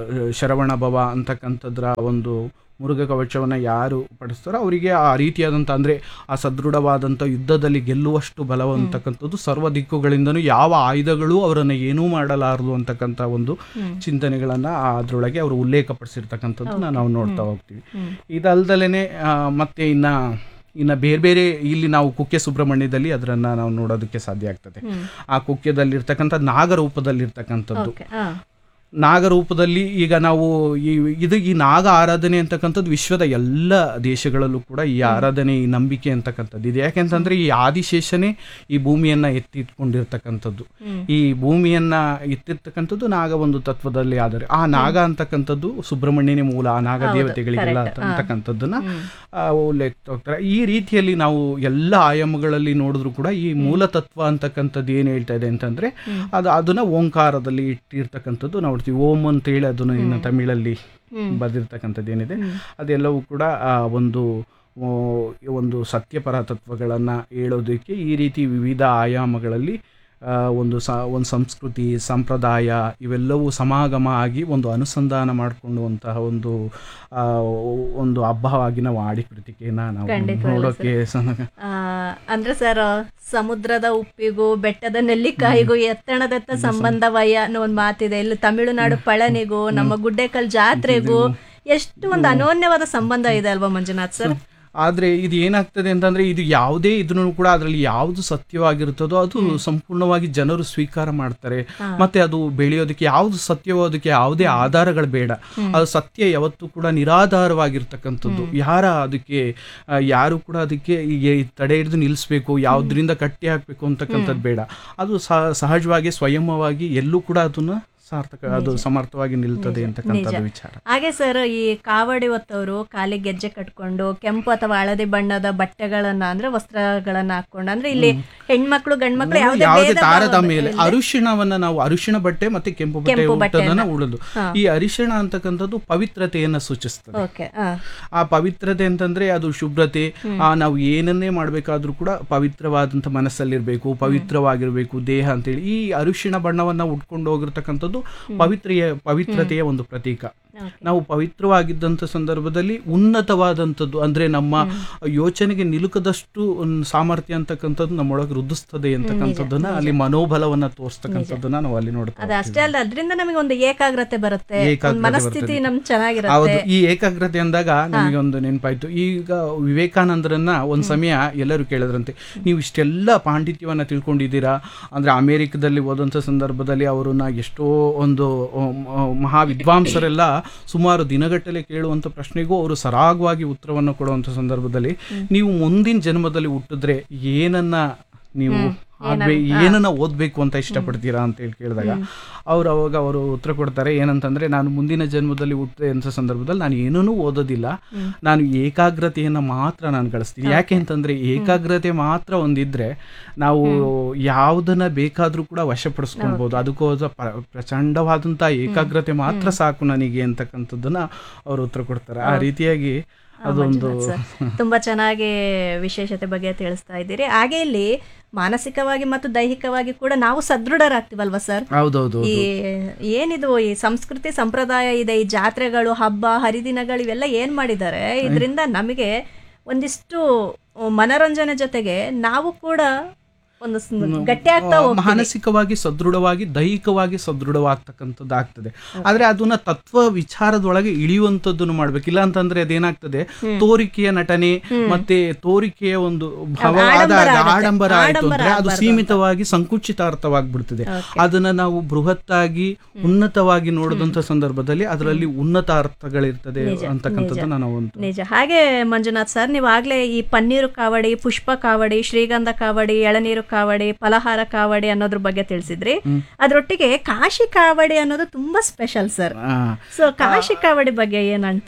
ಶರವಣ ಭವ ಅಂತಕ್ಕಂಥದ್ರ ಒಂದು ಮುರುಘ ಕವಚವನ್ನು ಯಾರು ಪಡಿಸ್ತಾರೋ ಅವರಿಗೆ ಆ ರೀತಿಯಾದಂಥ ಅಂದರೆ ಆ ಸದೃಢವಾದಂಥ ಯುದ್ಧದಲ್ಲಿ ಗೆಲ್ಲುವಷ್ಟು ಬಲ ಅಂತಕ್ಕಂಥದ್ದು ಸರ್ವ ದಿಕ್ಕುಗಳಿಂದನೂ ಯಾವ ಆಯುಧಗಳು ಅವರನ್ನು ಏನೂ ಮಾಡಲಾರದು ಅಂತಕ್ಕಂಥ ಒಂದು ಚಿಂತನೆಗಳನ್ನು ಅದರೊಳಗೆ ಅವರು ಉಲ್ಲೇಖಪಡಿಸಿರ್ತಕ್ಕಂಥದ್ದನ್ನ ನಾವು ನೋಡ್ತಾ ಹೋಗ್ತೀವಿ ಇದಲ್ದಲೇ ಮತ್ತೆ ಇನ್ನು ಇನ್ನು ಬೇರೆ ಬೇರೆ ಇಲ್ಲಿ ನಾವು ಕುಕ್ಕೆ ಸುಬ್ರಹ್ಮಣ್ಯದಲ್ಲಿ ಅದರನ್ನ ನಾವು ನೋಡೋದಕ್ಕೆ ಸಾಧ್ಯ ಆಗ್ತದೆ ಆ ಕುಕ್ಕೆದಲ್ಲಿರ್ತಕ್ಕಂಥ ನಾಗರೂಪದಲ್ಲಿರ್ತಕ್ಕಂಥದ್ದು ಓಕೆ ಹಾ ನಾಗರೂಪದಲ್ಲಿ ಈಗ ನಾವು ಈ ಇದು ಈ ನಾಗ ಆರಾಧನೆ ಅಂತಕ್ಕಂಥದ್ದು ವಿಶ್ವದ ಎಲ್ಲ ದೇಶಗಳಲ್ಲೂ ಕೂಡ ಈ ಆರಾಧನೆ ಈ ನಂಬಿಕೆ ಅಂತಕ್ಕಂಥದ್ದು ಇದೆ ಯಾಕೆಂತಂದ್ರೆ ಈ ಆದಿಶೇಷನೇ ಈ ಭೂಮಿಯನ್ನ ಎತ್ತಿಟ್ಕೊಂಡಿರ್ತಕ್ಕಂಥದ್ದು ಈ ಭೂಮಿಯನ್ನ ಎತ್ತಿರ್ತಕ್ಕಂಥದ್ದು ನಾಗ ಒಂದು ತತ್ವದಲ್ಲಿ ಆದರೆ ಆ ನಾಗ ಅಂತಕ್ಕಂಥದ್ದು ಸುಬ್ರಹ್ಮಣ್ಯನೇ ಮೂಲ ಆ ನಾಗ ದೇವತೆಗಳಿಗೆಲ್ಲ ಅಂತಕ್ಕಂಥದ್ದನ್ನ ಆ, ಉಲ್ಲೇಖ ಹೋಗ್ತಾರೆ ಈ ರೀತಿಯಲ್ಲಿ ನಾವು ಎಲ್ಲ ಆಯಾಮಗಳಲ್ಲಿ ನೋಡಿದ್ರು ಕೂಡ ಈ ಮೂಲ ತತ್ವ ಅಂತಕ್ಕಂಥದ್ದು ಏನು ಹೇಳ್ತಾ ಇದೆ ಅಂತಂದ್ರೆ ಅದು ಅದನ್ನ ಓಂಕಾರದಲ್ಲಿ ಇಟ್ಟಿರ್ತಕ್ಕಂಥದ್ದು ನೋಡ್ತೀವಿ ಓಂ ಅಂತೇಳಿ ಅದನ್ನು ಇನ್ನು ತಮಿಳಲ್ಲಿ ಬರೆದಿರ್ತಕ್ಕಂಥದ್ದು ಏನಿದೆ ಅದೆಲ್ಲವೂ ಕೂಡ ಆ ಒಂದು ಓ, ಒಂದು ಸತ್ಯಪರ ತತ್ವಗಳನ್ನು ಹೇಳೋದಕ್ಕೆ ಈ ರೀತಿ ವಿವಿಧ ಆಯಾಮಗಳಲ್ಲಿ ಆ, ಒಂದು ಸ ಒಂದು ಸಂಸ್ಕೃತಿ ಸಂಪ್ರದಾಯ ಇವೆಲ್ಲವೂ ಸಮಾಗಮ ಆಗಿ ಒಂದು ಅನುಸಂಧಾನ ಮಾಡಿಕೊಳ್ಳುವಂತಹ ಒಂದು ಆ, ಒಂದು ಹಬ್ಬವಾಗಿ ನಾವು ಆಡಿ ಕೃತಿಕೆನ ನಾವು ನೋಡೋಕೆ ಸನ- ಆ, ಅಂದ್ರೆ ಸರ್ ಸಮುದ್ರದ ಉಪ್ಪಿಗೂ ಬೆಟ್ಟದ ನೆಲ್ಲಿಕಾಯಿಗೂ ಎತ್ತಣದತ್ತ ಸಂಬಂಧವಯ್ಯ ಅನ್ನೋ ಒಂದು ಮಾತಿದೆ ಇಲ್ಲಿ ತಮಿಳುನಾಡು ಪಳನಿಗೂ ನಮ್ಮ ಗುಡ್ಡೆಕಲ್ ಜಾತ್ರೆಗೂ ಎಷ್ಟು ಒಂದು ಅನೋನ್ಯವಾದ ಸಂಬಂಧ ಇದೆ ಅಲ್ವಾ ಮಂಜುನಾಥ್ ಸರ್ ಆದ್ರೆ ಇದು ಏನಾಗ್ತದೆ ಅಂತಂದ್ರೆ ಇದು ಯಾವುದೇ ಇದನ್ನು ಕೂಡ ಅದರಲ್ಲಿ ಯಾವುದು ಸತ್ಯವಾಗಿರುತ್ತದೋ ಅದು ಸಂಪೂರ್ಣವಾಗಿ ಜನರು ಸ್ವೀಕಾರ ಮಾಡ್ತಾರೆ ಮತ್ತೆ ಅದು ಬೆಳೆಯೋದಕ್ಕೆ ಯಾವುದು ಸತ್ಯವೋ ಅದಕ್ಕೆ ಯಾವುದೇ ಆಧಾರಗಳು ಬೇಡ ಅದು ಸತ್ಯ ಯಾವತ್ತೂ ಕೂಡ ನಿರಾಧಾರವಾಗಿರ್ತಕ್ಕಂಥದ್ದು ಯಾರ ಅದಕ್ಕೆ ಆ, ಯಾರು ಕೂಡ ಅದಕ್ಕೆ ಈಗ ಈ ತಡೆ ಹಿಡಿದು ನಿಲ್ಲಿಸ್ಬೇಕು ಯಾವ್ದ್ರಿಂದ ಕಟ್ಟಿ ಹಾಕ್ಬೇಕು ಅಂತಕ್ಕಂಥದ್ದು ಬೇಡ ಅದು ಸಹ- ಸಹಜವಾಗಿ ಸ್ವಯಂವಾಗಿ ಎಲ್ಲೂ ಕೂಡ ಅದನ್ನ ಸಾರ್ಥಕ ಅದು ಸಮರ್ಥವಾಗಿ ನಿಲ್ತದೆ ಅಂತಕ್ಕಂಥದ್ದು ವಿಚಾರ ಹಾಗೆ ಸರ್ ಈ ಕಾವಡಿ ಹೊತ್ತವರು ಕಾಲಿಗೆ ಗೆಜ್ಜೆ ಕಟ್ಕೊಂಡು ಕೆಂಪು ಅಥವಾ ಹಳದಿ ಬಣ್ಣದ ಬಟ್ಟೆಗಳನ್ನ ಅಂದ್ರೆ ವಸ್ತ್ರಗಳನ್ನ ಹಾಕೊಂಡು ಅಂದ್ರೆ ಇಲ್ಲಿ ಹೆಣ್ಮಕ್ಳು ಗಂಡ್ಮಕ್ಳು ಯಾವುದೇ ಯಾವುದೇ ಭೇದ ತಾರತಮ್ಯ ಇಲ್ಲ ಅರಿಶಿಣವನ್ನ ನಾವು ಅರಿಶಿಣ ಬಟ್ಟೆ ಮತ್ತೆ ಕೆಂಪು ಬಟ್ಟೆ ಊಟದನ್ನ ಉಳಿದು ಈ ಅರಿಶಿಣ ಅಂತಕ್ಕಂಥದ್ದು ಪವಿತ್ರತೆಯನ್ನ ಸೂಚಿಸ್ತದೆ ಓಕೆ ಆ ಪವಿತ್ರತೆ ಅಂತಂದ್ರೆ ಅದು ಶುಭ್ರತೆ ಆ ನಾವು ಏನನ್ನೇ ಮಾಡ್ಬೇಕಾದ್ರೂ ಕೂಡ ಪವಿತ್ರವಾದಂತ ಮನಸ್ಸಲ್ಲಿರ್ಬೇಕು ಪವಿತ್ರವಾಗಿರ್ಬೇಕು ದೇಹ ಅಂತೇಳಿ ಈ ಅರಿಶಿಣ ಬಣ್ಣವನ್ನ ಉಟ್ಕೊಂಡು ಹೋಗಿರ್ತಕ್ಕಂಥದ್ದು ಪವಿತ್ರೆಯ ಪವಿತ್ರತೆಯ ಒಂದು ಪ್ರತೀಕ ನಾವು ಪವಿತ್ರವಾಗಿದ್ದಂಥ ಸಂದರ್ಭದಲ್ಲಿ ಉನ್ನತವಾದಂಥದ್ದು ಅಂದ್ರೆ ನಮ್ಮ ಯೋಚನೆಗೆ ನಿಲುಕದಷ್ಟು ಒಂದು ಸಾಮರ್ಥ್ಯ ಅಂತಕ್ಕಂಥದ್ದು ನಮ್ಮೊಳಗೆ ವೃದ್ಧಿಸ್ತದೆ ಅಂತಕ್ಕಂಥದ್ದನ್ನ ಅಲ್ಲಿ ಮನೋಬಲವನ್ನ ತೋರಿಸ್ತಕ್ಕಂಥದ್ದನ್ನ ನಾವು ಅಲ್ಲಿ ನೋಡ್ತಾ ಅದ ಅಷ್ಟೇ ಅಲ್ಲ ಅದರಿಂದ ನಮಗೆ ಒಂದು ಏಕಾಗ್ರತೆ ಬರುತ್ತೆ ಏಕಾಗ್ರತೆ ಒಂದ್ ಮನಸ್ಥಿತಿ ನಮ್ ಚೆನ್ನಾಗಿರುತ್ತೆ ಹೌದು ಈ ಏಕಾಗ್ರತೆ ಅಂದಾಗ ನಮಗೆ ಒಂದು ನೆನಪಾಯ್ತು ಈಗ ವಿವೇಕಾನಂದರನ್ನ ಒಂದ್ ಸಮಯ ಎಲ್ಲರೂ ಕೇಳಿದ್ರಂತೆ ನೀವು ಇಷ್ಟೆಲ್ಲ ಪಾಂಡಿತ್ಯವನ್ನ ತಿಳ್ಕೊಂಡಿದ್ದೀರಾ ಅಂದ್ರೆ ಅಮೆರಿಕದಲ್ಲಿ ಓದಂಥ ಸಂದರ್ಭದಲ್ಲಿ ಅವರನ್ನ ಎಷ್ಟೋ ಒಂದು ಅಹ್, ಅಹ್, ಮಹಾ ವಿದ್ವಾಂಸರೆಲ್ಲ ಸುಮಾರು ದಿನಗಟ್ಟಲೆ ಕೇಳುವಂತ ಪ್ರಶ್ನೆಗೂ ಅವರು ಸರಾಗವಾಗಿ ಉತ್ತರವನ್ನು ಕೊಡುವಂತ ಸಂದರ್ಭದಲ್ಲಿ ನೀವು ಮುಂದಿನ ಜನ್ಮದಲ್ಲಿ ಹುಟ್ಟಿದ್ರೆ ಏನನ್ನ ನೀವು ಆಗ್ಬೇ ಏನನ್ನ ಓದ್ಬೇಕು ಅಂತ ಇಷ್ಟಪಡ್ತೀರಾ ಅಂತ ಹೇಳಿ ಕೇಳಿದಾಗ ಅವ್ರು ಅವಾಗ ಅವರು ಉತ್ತರ ಕೊಡ್ತಾರೆ ಏನಂತಂದ್ರೆ ನಾನು ಮುಂದಿನ ಜನ್ಮದಲ್ಲಿ ಹುಟ್ಟಿದೆ ಅಂತ ಸಂದರ್ಭದಲ್ಲಿ ನಾನು ಏನೂ ಓದೋದಿಲ್ಲ ನಾನು ಏಕಾಗ್ರತೆಯನ್ನ ಮಾತ್ರ ನಾನು ಗಳಿಸ್ತೀನಿ ಯಾಕೆ ಅಂತಂದ್ರೆ ಏಕಾಗ್ರತೆ ಮಾತ್ರ ಒಂದಿದ್ರೆ ನಾವು ಯಾವುದನ್ನ ಬೇಕಾದ್ರೂ ಕೂಡ ವಶಪಡಿಸ್ಕೊಳ್ಬಹುದು ಅದಕ್ಕೋಸ್ಕರ ಪ- ಪ್ರಚಂಡವಾದಂತ ಏಕಾಗ್ರತೆ ಮಾತ್ರ ಸಾಕು ನನಗೆ ಅಂತಕ್ಕಂಥದ್ದನ್ನ ಅವ್ರು ಉತ್ತರ ಕೊಡ್ತಾರೆ ಆ ರೀತಿಯಾಗಿ ಅದೊಂದು ಸರ್ ತುಂಬಾ ಚೆನ್ನಾಗಿ ವಿಶೇಷತೆ ಬಗ್ಗೆ ತಿಳಿಸ್ತಾ ಇದ್ದೀರಿ ಹಾಗೆ ಇಲ್ಲಿ ಮಾನಸಿಕವಾಗಿ ಮತ್ತು ದೈಹಿಕವಾಗಿ ಕೂಡ ನಾವು ಸದೃಢರಾಗ್ತೀವಲ್ವಾ ಸರ್ ಹೌದೌದು ಈ ಏನಿದು ಈ ಸಂಸ್ಕೃತಿ ಸಂಪ್ರದಾಯ ಇದೆ ಈ ಜಾತ್ರೆಗಳು ಹಬ್ಬ ಹರಿದಿನಗಳು ಇವೆಲ್ಲ ಏನ್ ಮಾಡಿದ್ದಾರೆ ಇದರಿಂದ ನಮಗೆ ಒಂದಿಷ್ಟು ಮನರಂಜನೆ ಜೊತೆಗೆ ನಾವು ಕೂಡ ಒಂದು ಸ್- ಗಟ್ಟಿ ಆಗ್ತಾ ಹೋಗ್ತೀವಿ ಮಾನಸಿಕವಾಗಿ ಸದೃಢವಾಗಿ ದೈಹಿಕವಾಗಿ ಸದೃಢವಾಗ್ತಕ್ಕಂಥದ್ದು ಆಗ್ತದೆ ಆದ್ರೆ ಅದನ್ನ ತತ್ವ ವಿಚಾರದೊಳಗೆ ಇಳಿಯುವಂಥದ್ದನ್ನು ಮಾಡ್ಬೇಕು ಇಲ್ಲ ಅಂತಂದ್ರೆ ಅದೇನಾಗ್ತದೆ ತೋರಿಕೆಯ ನಟನೆ ಮತ್ತೆ ತೋರಿಕೆಯ ಒಂದು ಭಾವ ಆದಾಗ ಆಡಂಬರ ಆಯ್ತು ಅಂದ್ರೆ ಅದು ಸೀಮಿತವಾಗಿ ಸಂಕುಚಿತ ಅರ್ಥವಾಗ್ಬಿಡ್ತದೆ ಅದನ್ನ ನಾವು ಬೃಹತ್ತಾಗಿ ಉನ್ನತವಾಗಿ ನೋಡಿದಂತ ಸಂದರ್ಭದಲ್ಲಿ ಅದರಲ್ಲಿ ಉನ್ನತ ಅರ್ಥಗಳಿರ್ತದೆ ಅಂತಕ್ಕಂಥದ್ದನ್ನ ನಾವು ಒಂದು ನಿಜ ಹಾಗೆ ಮಂಜುನಾಥ್ ಸರ್ ನೀವು ಆಗ್ಲೇ ಈ ಪನ್ನೀರು ಕಾವಡಿ ಪುಷ್ಪ ಕಾವಡಿ ಶ್ರೀಗಂಧ ಕಾವಡಿ ಎಳನೀರು ಕಾವಡಿ ಫಲಹಾರ ಕಾವಡಿ ಅನ್ನೋದ್ರ ಬಗ್ಗೆ ತಿಳಿಸಿದ್ರಿ ಅದ್ರೊಟ್ಟಿಗೆ ಕಾಶಿ ಕಾವಡಿ ಅನ್ನೋದು ತುಂಬಾ ಸ್ಪೆಷಲ್ ಸರ್ ಆ, ಸೊ ಕಾಶಿ ಕಾವಡಿ ಬಗ್ಗೆ ಏನ್ ಅಂತೀರಾ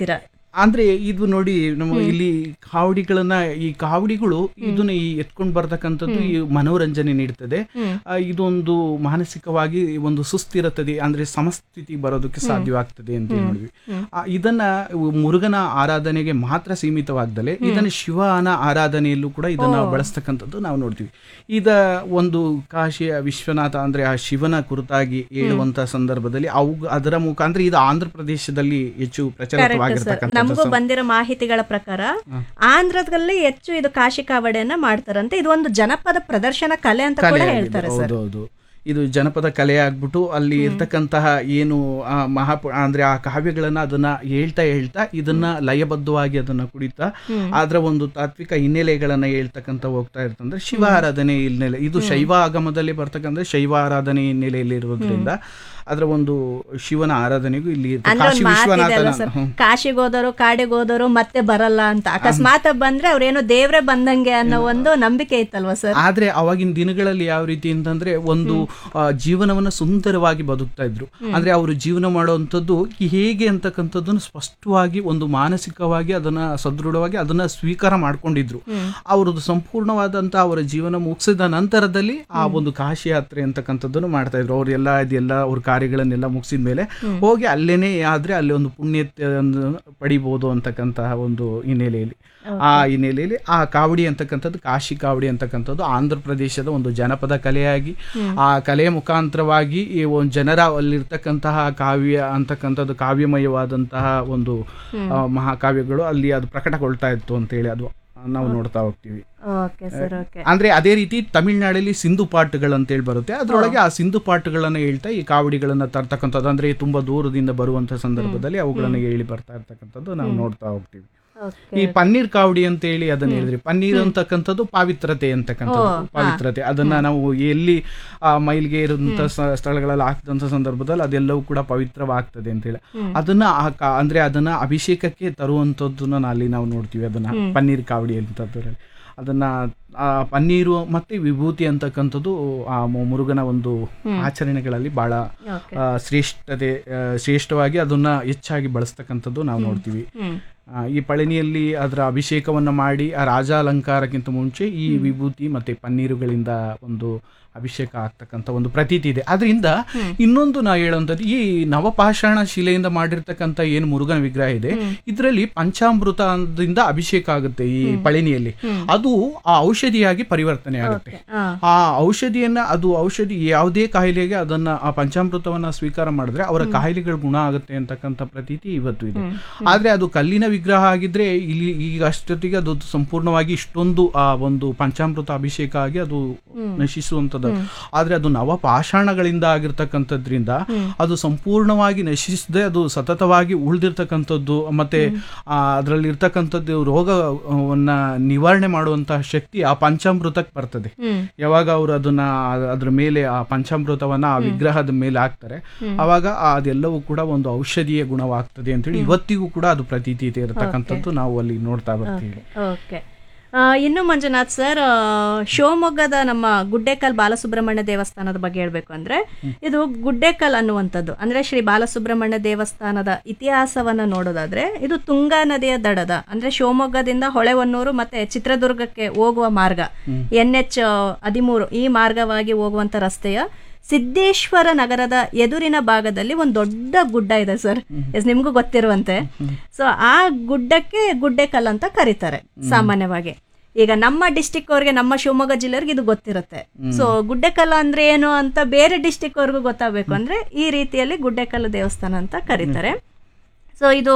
ಅಂದ್ರೆ ಇದು ನೋಡಿ ನಮ್ಮ ಇಲ್ಲಿ ಕಾವಡಿಗಳನ್ನ ಈ ಕಾವಡಿಗಳು ಇದನ್ನ ಈ ಎತ್ಕೊಂಡು ಬರ್ತಕ್ಕಂಥದ್ದು ಈ ಮನೋರಂಜನೆ ನೀಡ್ತದೆ ಆ, ಇದೊಂದು ಮಾನಸಿಕವಾಗಿ ಒಂದು ಸುಸ್ಥಿರತದೆ ಅಂದ್ರೆ ಸಮಸ್ಥಿತಿ ಬರೋದಕ್ಕೆ ಸಾಧ್ಯವಾಗ್ತದೆ ಅಂತ ಹೇಳಿ ನೋಡಿದ್ವಿ ಆ, ಇದನ್ನ ಮುರುಗನ ಆರಾಧನೆಗೆ ಮಾತ್ರ ಸೀಮಿತವಾಗ್ದಲೆ ಇದನ್ನ ಶಿವನ ಆರಾಧನೆಯಲ್ಲೂ ಕೂಡ ಇದನ್ನ ಬಳಸ್ತಕ್ಕಂಥದ್ದು ನಾವು ನೋಡ್ತೀವಿ ಇದ ಒಂದು ಕಾಶಿಯ ವಿಶ್ವನಾಥ ಅಂದ್ರೆ ಆ ಶಿವನ ಕುರಿತಾಗಿ ಹೇಳುವಂತ ಸಂದರ್ಭದಲ್ಲಿ ಅವು ಅದರ ಮುಖಾಂತರ ಇದು ಆಂಧ್ರ ಪ್ರದೇಶದಲ್ಲಿ ಹೆಚ್ಚು ಪ್ರಚಲಿತವಾಗಿರ್ತಕ್ಕಂಥ ನಮಗೂ ಬಂದಿರೋ ಮಾಹಿತಿಗಳ ಪ್ರಕಾರ ಆಂಧ್ರದಲ್ಲಿ ಹೆಚ್ಚು ಇದು ಕಾಶಿ ಕಾವಡಿಯನ್ನ ಮಾಡ್ತಾರಂತೆ ಇದು ಒಂದು ಜನಪದ ಪ್ರದರ್ಶನ ಕಲೆ ಅಂತ ಕೂಡ ಹೇಳ್ತಾರೆ ಸರ್ ಹೌದೌದು ಇದು ಜನಪದ ಕಲೆ ಆಗ್ಬಿಟ್ಟು ಅಲ್ಲಿ ಇರ್ತಕ್ಕಂತಹ ಏನು ಆ ಮಹಾ ಅಂದ್ರೆ ಆ ಕಾವ್ಯಗಳನ್ನ ಅದನ್ನ ಹೇಳ್ತಾ ಹೇಳ್ತಾ ಇದನ್ನ ಲಯಬದ್ಧವಾಗಿ ಅದನ್ನ ಕುಡಿತಾ ಅದರ ಒಂದು ತಾತ್ವಿಕ ಹಿನ್ನೆಲೆಗಳನ್ನ ಹೇಳ್ತಕ್ಕಂತ ಹೋಗ್ತಾ ಇರ್ತಂದ್ರೆ ಶಿವ ಆರಾಧನೆ ಹಿನ್ನೆಲೆ ಇದು ಶೈವ ಆಗಮದಲ್ಲಿ ಬರ್ತಕ್ಕಂಥ ಶೈವ ಆರಾಧನೆ ಹಿನ್ನೆಲೆಯಲ್ಲಿ ಇರೋದ್ರಿಂದ ಅದರ ಒಂದು ಶಿವನ ಆರಾಧನೆಗೂ ಇಲ್ಲಿ ಇರುತ್ತೆ. ಅಂದ್ರೆ ಕಾಶಿ ಒಂದ್ ಮಾತಿದೆ ಅಲ್ಲ ವಿಶ್ವನಾಥನ ಸರ್ ಹ್ಮ್. ಕಾಶಿಗೆ ಹೋದವರು ಕಾಡಿಗೆ ಹೋದವರು ಮತ್ತೆ ಬರಲ್ಲ ಅಂತ ಅಕಸ್ಮಾತ್ ಬಂದ್ರೆ ಅವ್ರೇನೋ ದೇವ್ರೆ ಬಂದಂಗೆ ಅನ್ನೋ ಒಂದು ನಂಬಿಕೆ ಇತ್ತಲ್ವಾ ಸರ್ ಆದ್ರೆ ಅವಾಗಿನ ದಿನಗಳಲ್ಲಿ ಯಾವ ರೀತಿ ಅಂತಂದ್ರೆ ಒಂದು ಆ, ಜೀವನವನ್ನ ಸುಂದರವಾಗಿ ಬದುಕ್ತಾ ಇದ್ರು ಅಂದ್ರೆ ಅವರು ಜೀವನ ಮಾಡುವಂಥದ್ದು ಹೇಗೆ ಅಂತಕ್ಕಂಥದ್ದನ್ನು ಸ್ಪಷ್ಟವಾಗಿ ಒಂದು ಮಾನಸಿಕವಾಗಿ ಅದನ್ನ ಸದೃಢವಾಗಿ ಅದನ್ನ ಸ್ವೀಕಾರ ಮಾಡ್ಕೊಂಡಿದ್ರು ಅವರದ್ದು ಸಂಪೂರ್ಣವಾದಂತ ಅವರ ಜೀವನ ಮುಗಿಸಿದ ನಂತರದಲ್ಲಿ ಆ ಒಂದು ಕಾಶಿ ಯಾತ್ರೆ ಅಂತಕ್ಕಂಥದ್ದನ್ನು ಮಾಡ್ತಾ ಇದ್ರು ಅವ್ರೆಲ್ಲ ಇದೆಲ್ಲ ಅವ್ರ ಕಾರ್ಯಗಳನ್ನೆಲ್ಲ ಮುಗಿಸಿದ ಮೇಲೆ ಹೋಗಿ ಅಲ್ಲೇನೆ ಆದ್ರೆ ಅಲ್ಲಿ ಒಂದು ಪುಣ್ಯತೆಯನ್ನು ಪಡಿಬಹುದು ಅಂತಕ್ಕಂತಹ ಒಂದು ಹಿನ್ನೆಲೆಯಲ್ಲಿ ಆ ಹಿನ್ನೆಲೆಯಲ್ಲಿ ಆ ಕಾವಡಿ ಅಂತಕ್ಕಂಥದ್ದು ಕಾಶಿ ಕಾವಡಿ ಅಂತಕ್ಕಂಥದ್ದು ಆಂಧ್ರ ಪ್ರದೇಶದ ಒಂದು ಜನಪದ ಕಲೆಯಾಗಿ ಆ ಕಲೆಯ ಮುಖಾಂತರವಾಗಿ ಈ ಒಂದು ಜನರ ಅಲ್ಲಿರ್ತಕ್ಕಂತಹ ಕಾವ್ಯ ಅಂತಕ್ಕಂಥದ್ದು ಕಾವ್ಯಮಯವಾದಂತಹ ಒಂದು ಆ, ಮಹಾಕಾವ್ಯಗಳು ಅಲ್ಲಿ ಅದು ಪ್ರಕಟಗೊಳ್ತಾ ಇತ್ತು ಅಂತೇಳಿ ಅದು ನಾವು ನೋಡ್ತಾ ಹೋಗ್ತೀವಿ ಓಕೆ ಸರ್ ಓಕೆ ಅಂದ್ರೆ ಅದೇ ರೀತಿ ತಮಿಳ್ನಾಡಲ್ಲಿ ಸಿಂಧು ಪಾಠಗಳು ಅಂತೇಳಿ ಬರುತ್ತೆ ಅದರೊಳಗೆ ಆ ಸಿಂಧು ಪಾಠಗಳನ್ನ ಹೇಳ್ತಾ ಈ ಕಾವಡಿಗಳನ್ನ ತರ್ತಕ್ಕಂಥದ್ದು ಅಂದ್ರೆ ತುಂಬಾ ದೂರದಿಂದ ಬರುವಂತ ಸಂದರ್ಭದಲ್ಲಿ ಅವುಗಳನ್ನ ಹೇಳಿ ಬರ್ತಾ ಇರ್ತಕ್ಕಂಥದ್ದು ನಾವು ನೋಡ್ತಾ ಹೋಗ್ತೀವಿ ಓಕೆ ಈ ಪನ್ನೀರ್ ಕಾವಡಿ ಅಂತ ಹೇಳಿ ಅದನ್ನ ಹೇಳಿದ್ರಿ ಪನ್ನೀರ್ ಅಂತಕ್ಕಂಥದ್ದು ಪಾವಿತ್ರತೆ ಅಂತಕ್ಕಂಥದ್ದು ಪಾವಿತ್ರತೆ ಅದನ್ನ ನಾವು ಎಲ್ಲಿ ಆ ಮೈಲ್ಗೆ ಇರುವಂತ ಸ- ಸ್ಥಳಗಳಲ್ಲಿ ಹಾಕಿದಂತ ಸಂದರ್ಭದಲ್ಲಿ ಅದೆಲ್ಲವೂ ಕೂಡ ಪವಿತ್ರವಾಗ್ತದೆ ಅಂತ ಹೇಳಿ ಅದನ್ನ ಆ ಕಾ- ಅಂದ್ರೆ ಅದನ್ನ ಅಭಿಷೇಕಕ್ಕೆ ತರುವಂತದ್ದನ್ನ ಅಲ್ಲಿ ನಾವು ನೋಡ್ತೀವಿ ಅದನ್ನ ಪನ್ನೀರ್ ಕಾವಡಿ ಅಂತದ್ರಲ್ಲಿ ಅದನ್ನ ಆ ಪನ್ನೀರು ಮತ್ತೆ ವಿಭೂತಿ ಅಂತಕ್ಕಂಥದ್ದು ಆ ಮು- ಮುರುಗನ ಒಂದು ಆಚರಣೆಗಳಲ್ಲಿ ಬಹಳ ಓಕೆ ಆ, ಶ್ರೇಷ್ಠತೆ ಆ, ಶ್ರೇಷ್ಠವಾಗಿ ಅದನ್ನ ಹೆಚ್ಚಾಗಿ ಬಳಸ್ತಕ್ಕಂಥದ್ದು ನಾವು ನೋಡ್ತೀವಿ ಹ್ಮ್ ಆ, ಈ ಪಳನಿಯಲ್ಲಿ ಅದರ ಅಭಿಷೇಕವನ್ನ ಮಾಡಿ ಆ ರಾಜಾಲಂಕಾರಕ್ಕಿಂತ ಮುಂಚೆ ಈ ವಿಭೂತಿ ಮತ್ತೆ ಪನ್ನೀರುಗಳಿಂದ ಒಂದು ಅಭಿಷೇಕ ಆಗ್ತಕ್ಕಂಥ ಒಂದು ಪ್ರತೀತಿ ಇದೆ ಅದರಿಂದ ಇನ್ನೊಂದು ನಾ ಹೇಳುವಂಥದ್ದು ಈ ನವಪಾಷಾಣ ಶಿಲೆಯಿಂದ ಮಾಡಿರ್ತಕ್ಕಂಥ ಏನು ಮುರುಗನ ವಿಗ್ರಹ ಇದೆ ಇದರಲ್ಲಿ ಪಂಚಾಮೃತದಿಂದ ಅಭಿಷೇಕ ಆಗುತ್ತೆ ಈ ಪಳನಿಯಲ್ಲಿ ಅದು ಆ ಔಷಧಿಯಾಗಿ ಪರಿವರ್ತನೆ ಆಗುತ್ತೆ ಹಾ ಆ ಔಷಧಿಯನ್ನ ಅದು ಔಷಧಿ ಯಾವುದೇ ಕಾಯಿಲೆಗೆ ಅದನ್ನ ಆ ಪಂಚಾಮೃತವನ್ನ ಸ್ವೀಕಾರ ಮಾಡಿದ್ರೆ ಅವರ ಕಾಯಿಲೆಗಳು ಗುಣ ಆಗುತ್ತೆ ಅಂತಕ್ಕಂಥ ಪ್ರತೀತಿ ಇವತ್ತು ಇದೆ ಆದ್ರೆ ಅದು ಕಲ್ಲಿನ ವಿಗ್ರಹ ಆಗಿದ್ರೆ ಇಲ್ಲಿ ಈಗ ಅಷ್ಟೊತ್ತಿಗೆ ಅದು ಸಂಪೂರ್ಣವಾಗಿ ಇಷ್ಟೊಂದು ಆ ಒಂದು ಪಂಚಾಮೃತ ಅಭಿಷೇಕ ಆಗಿ ಅದು ನಶಿಸುವಂತದ್ದು ಆದ್ರೆ ಅದು ನವಪಾಷಾಣಗಳಿಂದ ಆಗಿರ್ತಕ್ಕಂಥದ್ರಿಂದ ಅದು ಸಂಪೂರ್ಣವಾಗಿ ನಶಿಸದೆ ಅದು ಸತತವಾಗಿ ಉಳಿದಿರ್ತಕ್ಕಂಥದ್ದು ಮತ್ತೆ ಆ ಅದರಲ್ಲಿ ಇರ್ತಕ್ಕಂಥದ್ದು ರೋಗವನ್ನ ನಿವಾರಣೆ ಮಾಡುವಂತಹ ಶಕ್ತಿ ಆ ಪಂಚಾಮೃತಕ್ಕೆ ಬರ್ತದೆ ಹ್ಮ್ ಯಾವಾಗ ಅವರು ಅದನ್ನ ಅ- ಅದ್ರ ಮೇಲೆ ಆ ಪಂಚಾಮೃತವನ್ನ ಆ ವಿಗ್ರಹದ ಮೇಲೆ ಹಾಕ್ತಾರೆ ಅವಾಗ ಆ ಅದೆಲ್ಲವೂ ಕೂಡ ಒಂದು ಔಷಧೀಯ ಗುಣವಾಗ್ತದೆ ಅಂತೇಳಿ ಇವತ್ತಿಗೂ ಕೂಡ ಅದು ಪ್ರತೀತಿ ಇದೆ ಇರತಕ್ಕಂಥದ್ದು ನಾವು ಅಲ್ಲಿ ನೋಡ್ತಾ ಬರ್ತೀವಿ ಓಕೆ ಆ, ಇನ್ನು ಮಂಜುನಾಥ್ ಸರ್ ಆ, ಶಿವಮೊಗ್ಗದ ನಮ್ಮ ಗುಡ್ಡೇಕಲ್ ಬಾಲಸುಬ್ರಹ್ಮಣ್ಯ ದೇವಸ್ಥಾನದ ಬಗ್ಗೆ ಹೇಳ್ಬೇಕು ಅಂದ್ರೆ ಇದು ಗುಡ್ಡೇಕಲ್ ಅನ್ನುವಂಥದ್ದು ಅಂದ್ರೆ ಶ್ರೀ ಬಾಲಸುಬ್ರಹ್ಮಣ್ಯ ದೇವಸ್ಥಾನದ ಇತಿಹಾಸವನ್ನ ನೋಡೋದಾದ್ರೆ ಇದು ತುಂಗಾ ನದಿಯ ದಡದ ಅಂದ್ರೆ ಶಿವಮೊಗ್ಗದಿಂದ ಹೊಳೆಹೊನ್ನೂರು ಮತ್ತೆ ಚಿತ್ರದುರ್ಗಕ್ಕೆ ಹೋಗುವ ಮಾರ್ಗ ಎನ್ ಎಚ್ ಹದಿಮೂರು ಈ ಮಾರ್ಗವಾಗಿ ಹೋಗುವಂತ ರಸ್ತೆಯ ಸಿದ್ದೇಶ್ವರ ನಗರದ ಎದುರಿನ ಭಾಗದಲ್ಲಿ ಒಂದು ದೊಡ್ಡ ಗುಡ್ಡ ಇದೆ ಸರ್ ಎಸ್ ನಿಮ್ಗೂ ಗೊತ್ತಿರುವಂತೆ ಸೊ ಆ ಗುಡ್ಡಕ್ಕೆ ಗುಡ್ಡೆಕಲ್ ಅಂತ ಕರೀತಾರೆ ಸಾಮಾನ್ಯವಾಗಿ ಈಗ ನಮ್ಮ ಡಿಸ್ಟಿಕ್ ಅವ್ರಿಗೆ ನಮ್ಮ ಶಿವಮೊಗ್ಗ ಜಿಲ್ಲೆಯವ್ರಿಗೆ ಇದು ಗೊತ್ತಿರುತ್ತೆ ಸೊ ಗುಡ್ಡೆಕಲ್ಲ ಅಂದ್ರೆ ಏನು ಅಂತ ಬೇರೆ ಡಿಸ್ಟಿಕ್ ಅವ್ರಿಗೂ ಗೊತ್ತಾಗಬೇಕು ಅಂದ್ರೆ ಈ ರೀತಿಯಲ್ಲಿ ಗುಡ್ಡೆಕಲ್ಲು ದೇವಸ್ಥಾನ ಅಂತ ಕರೀತಾರೆ ಸೊ ಇದು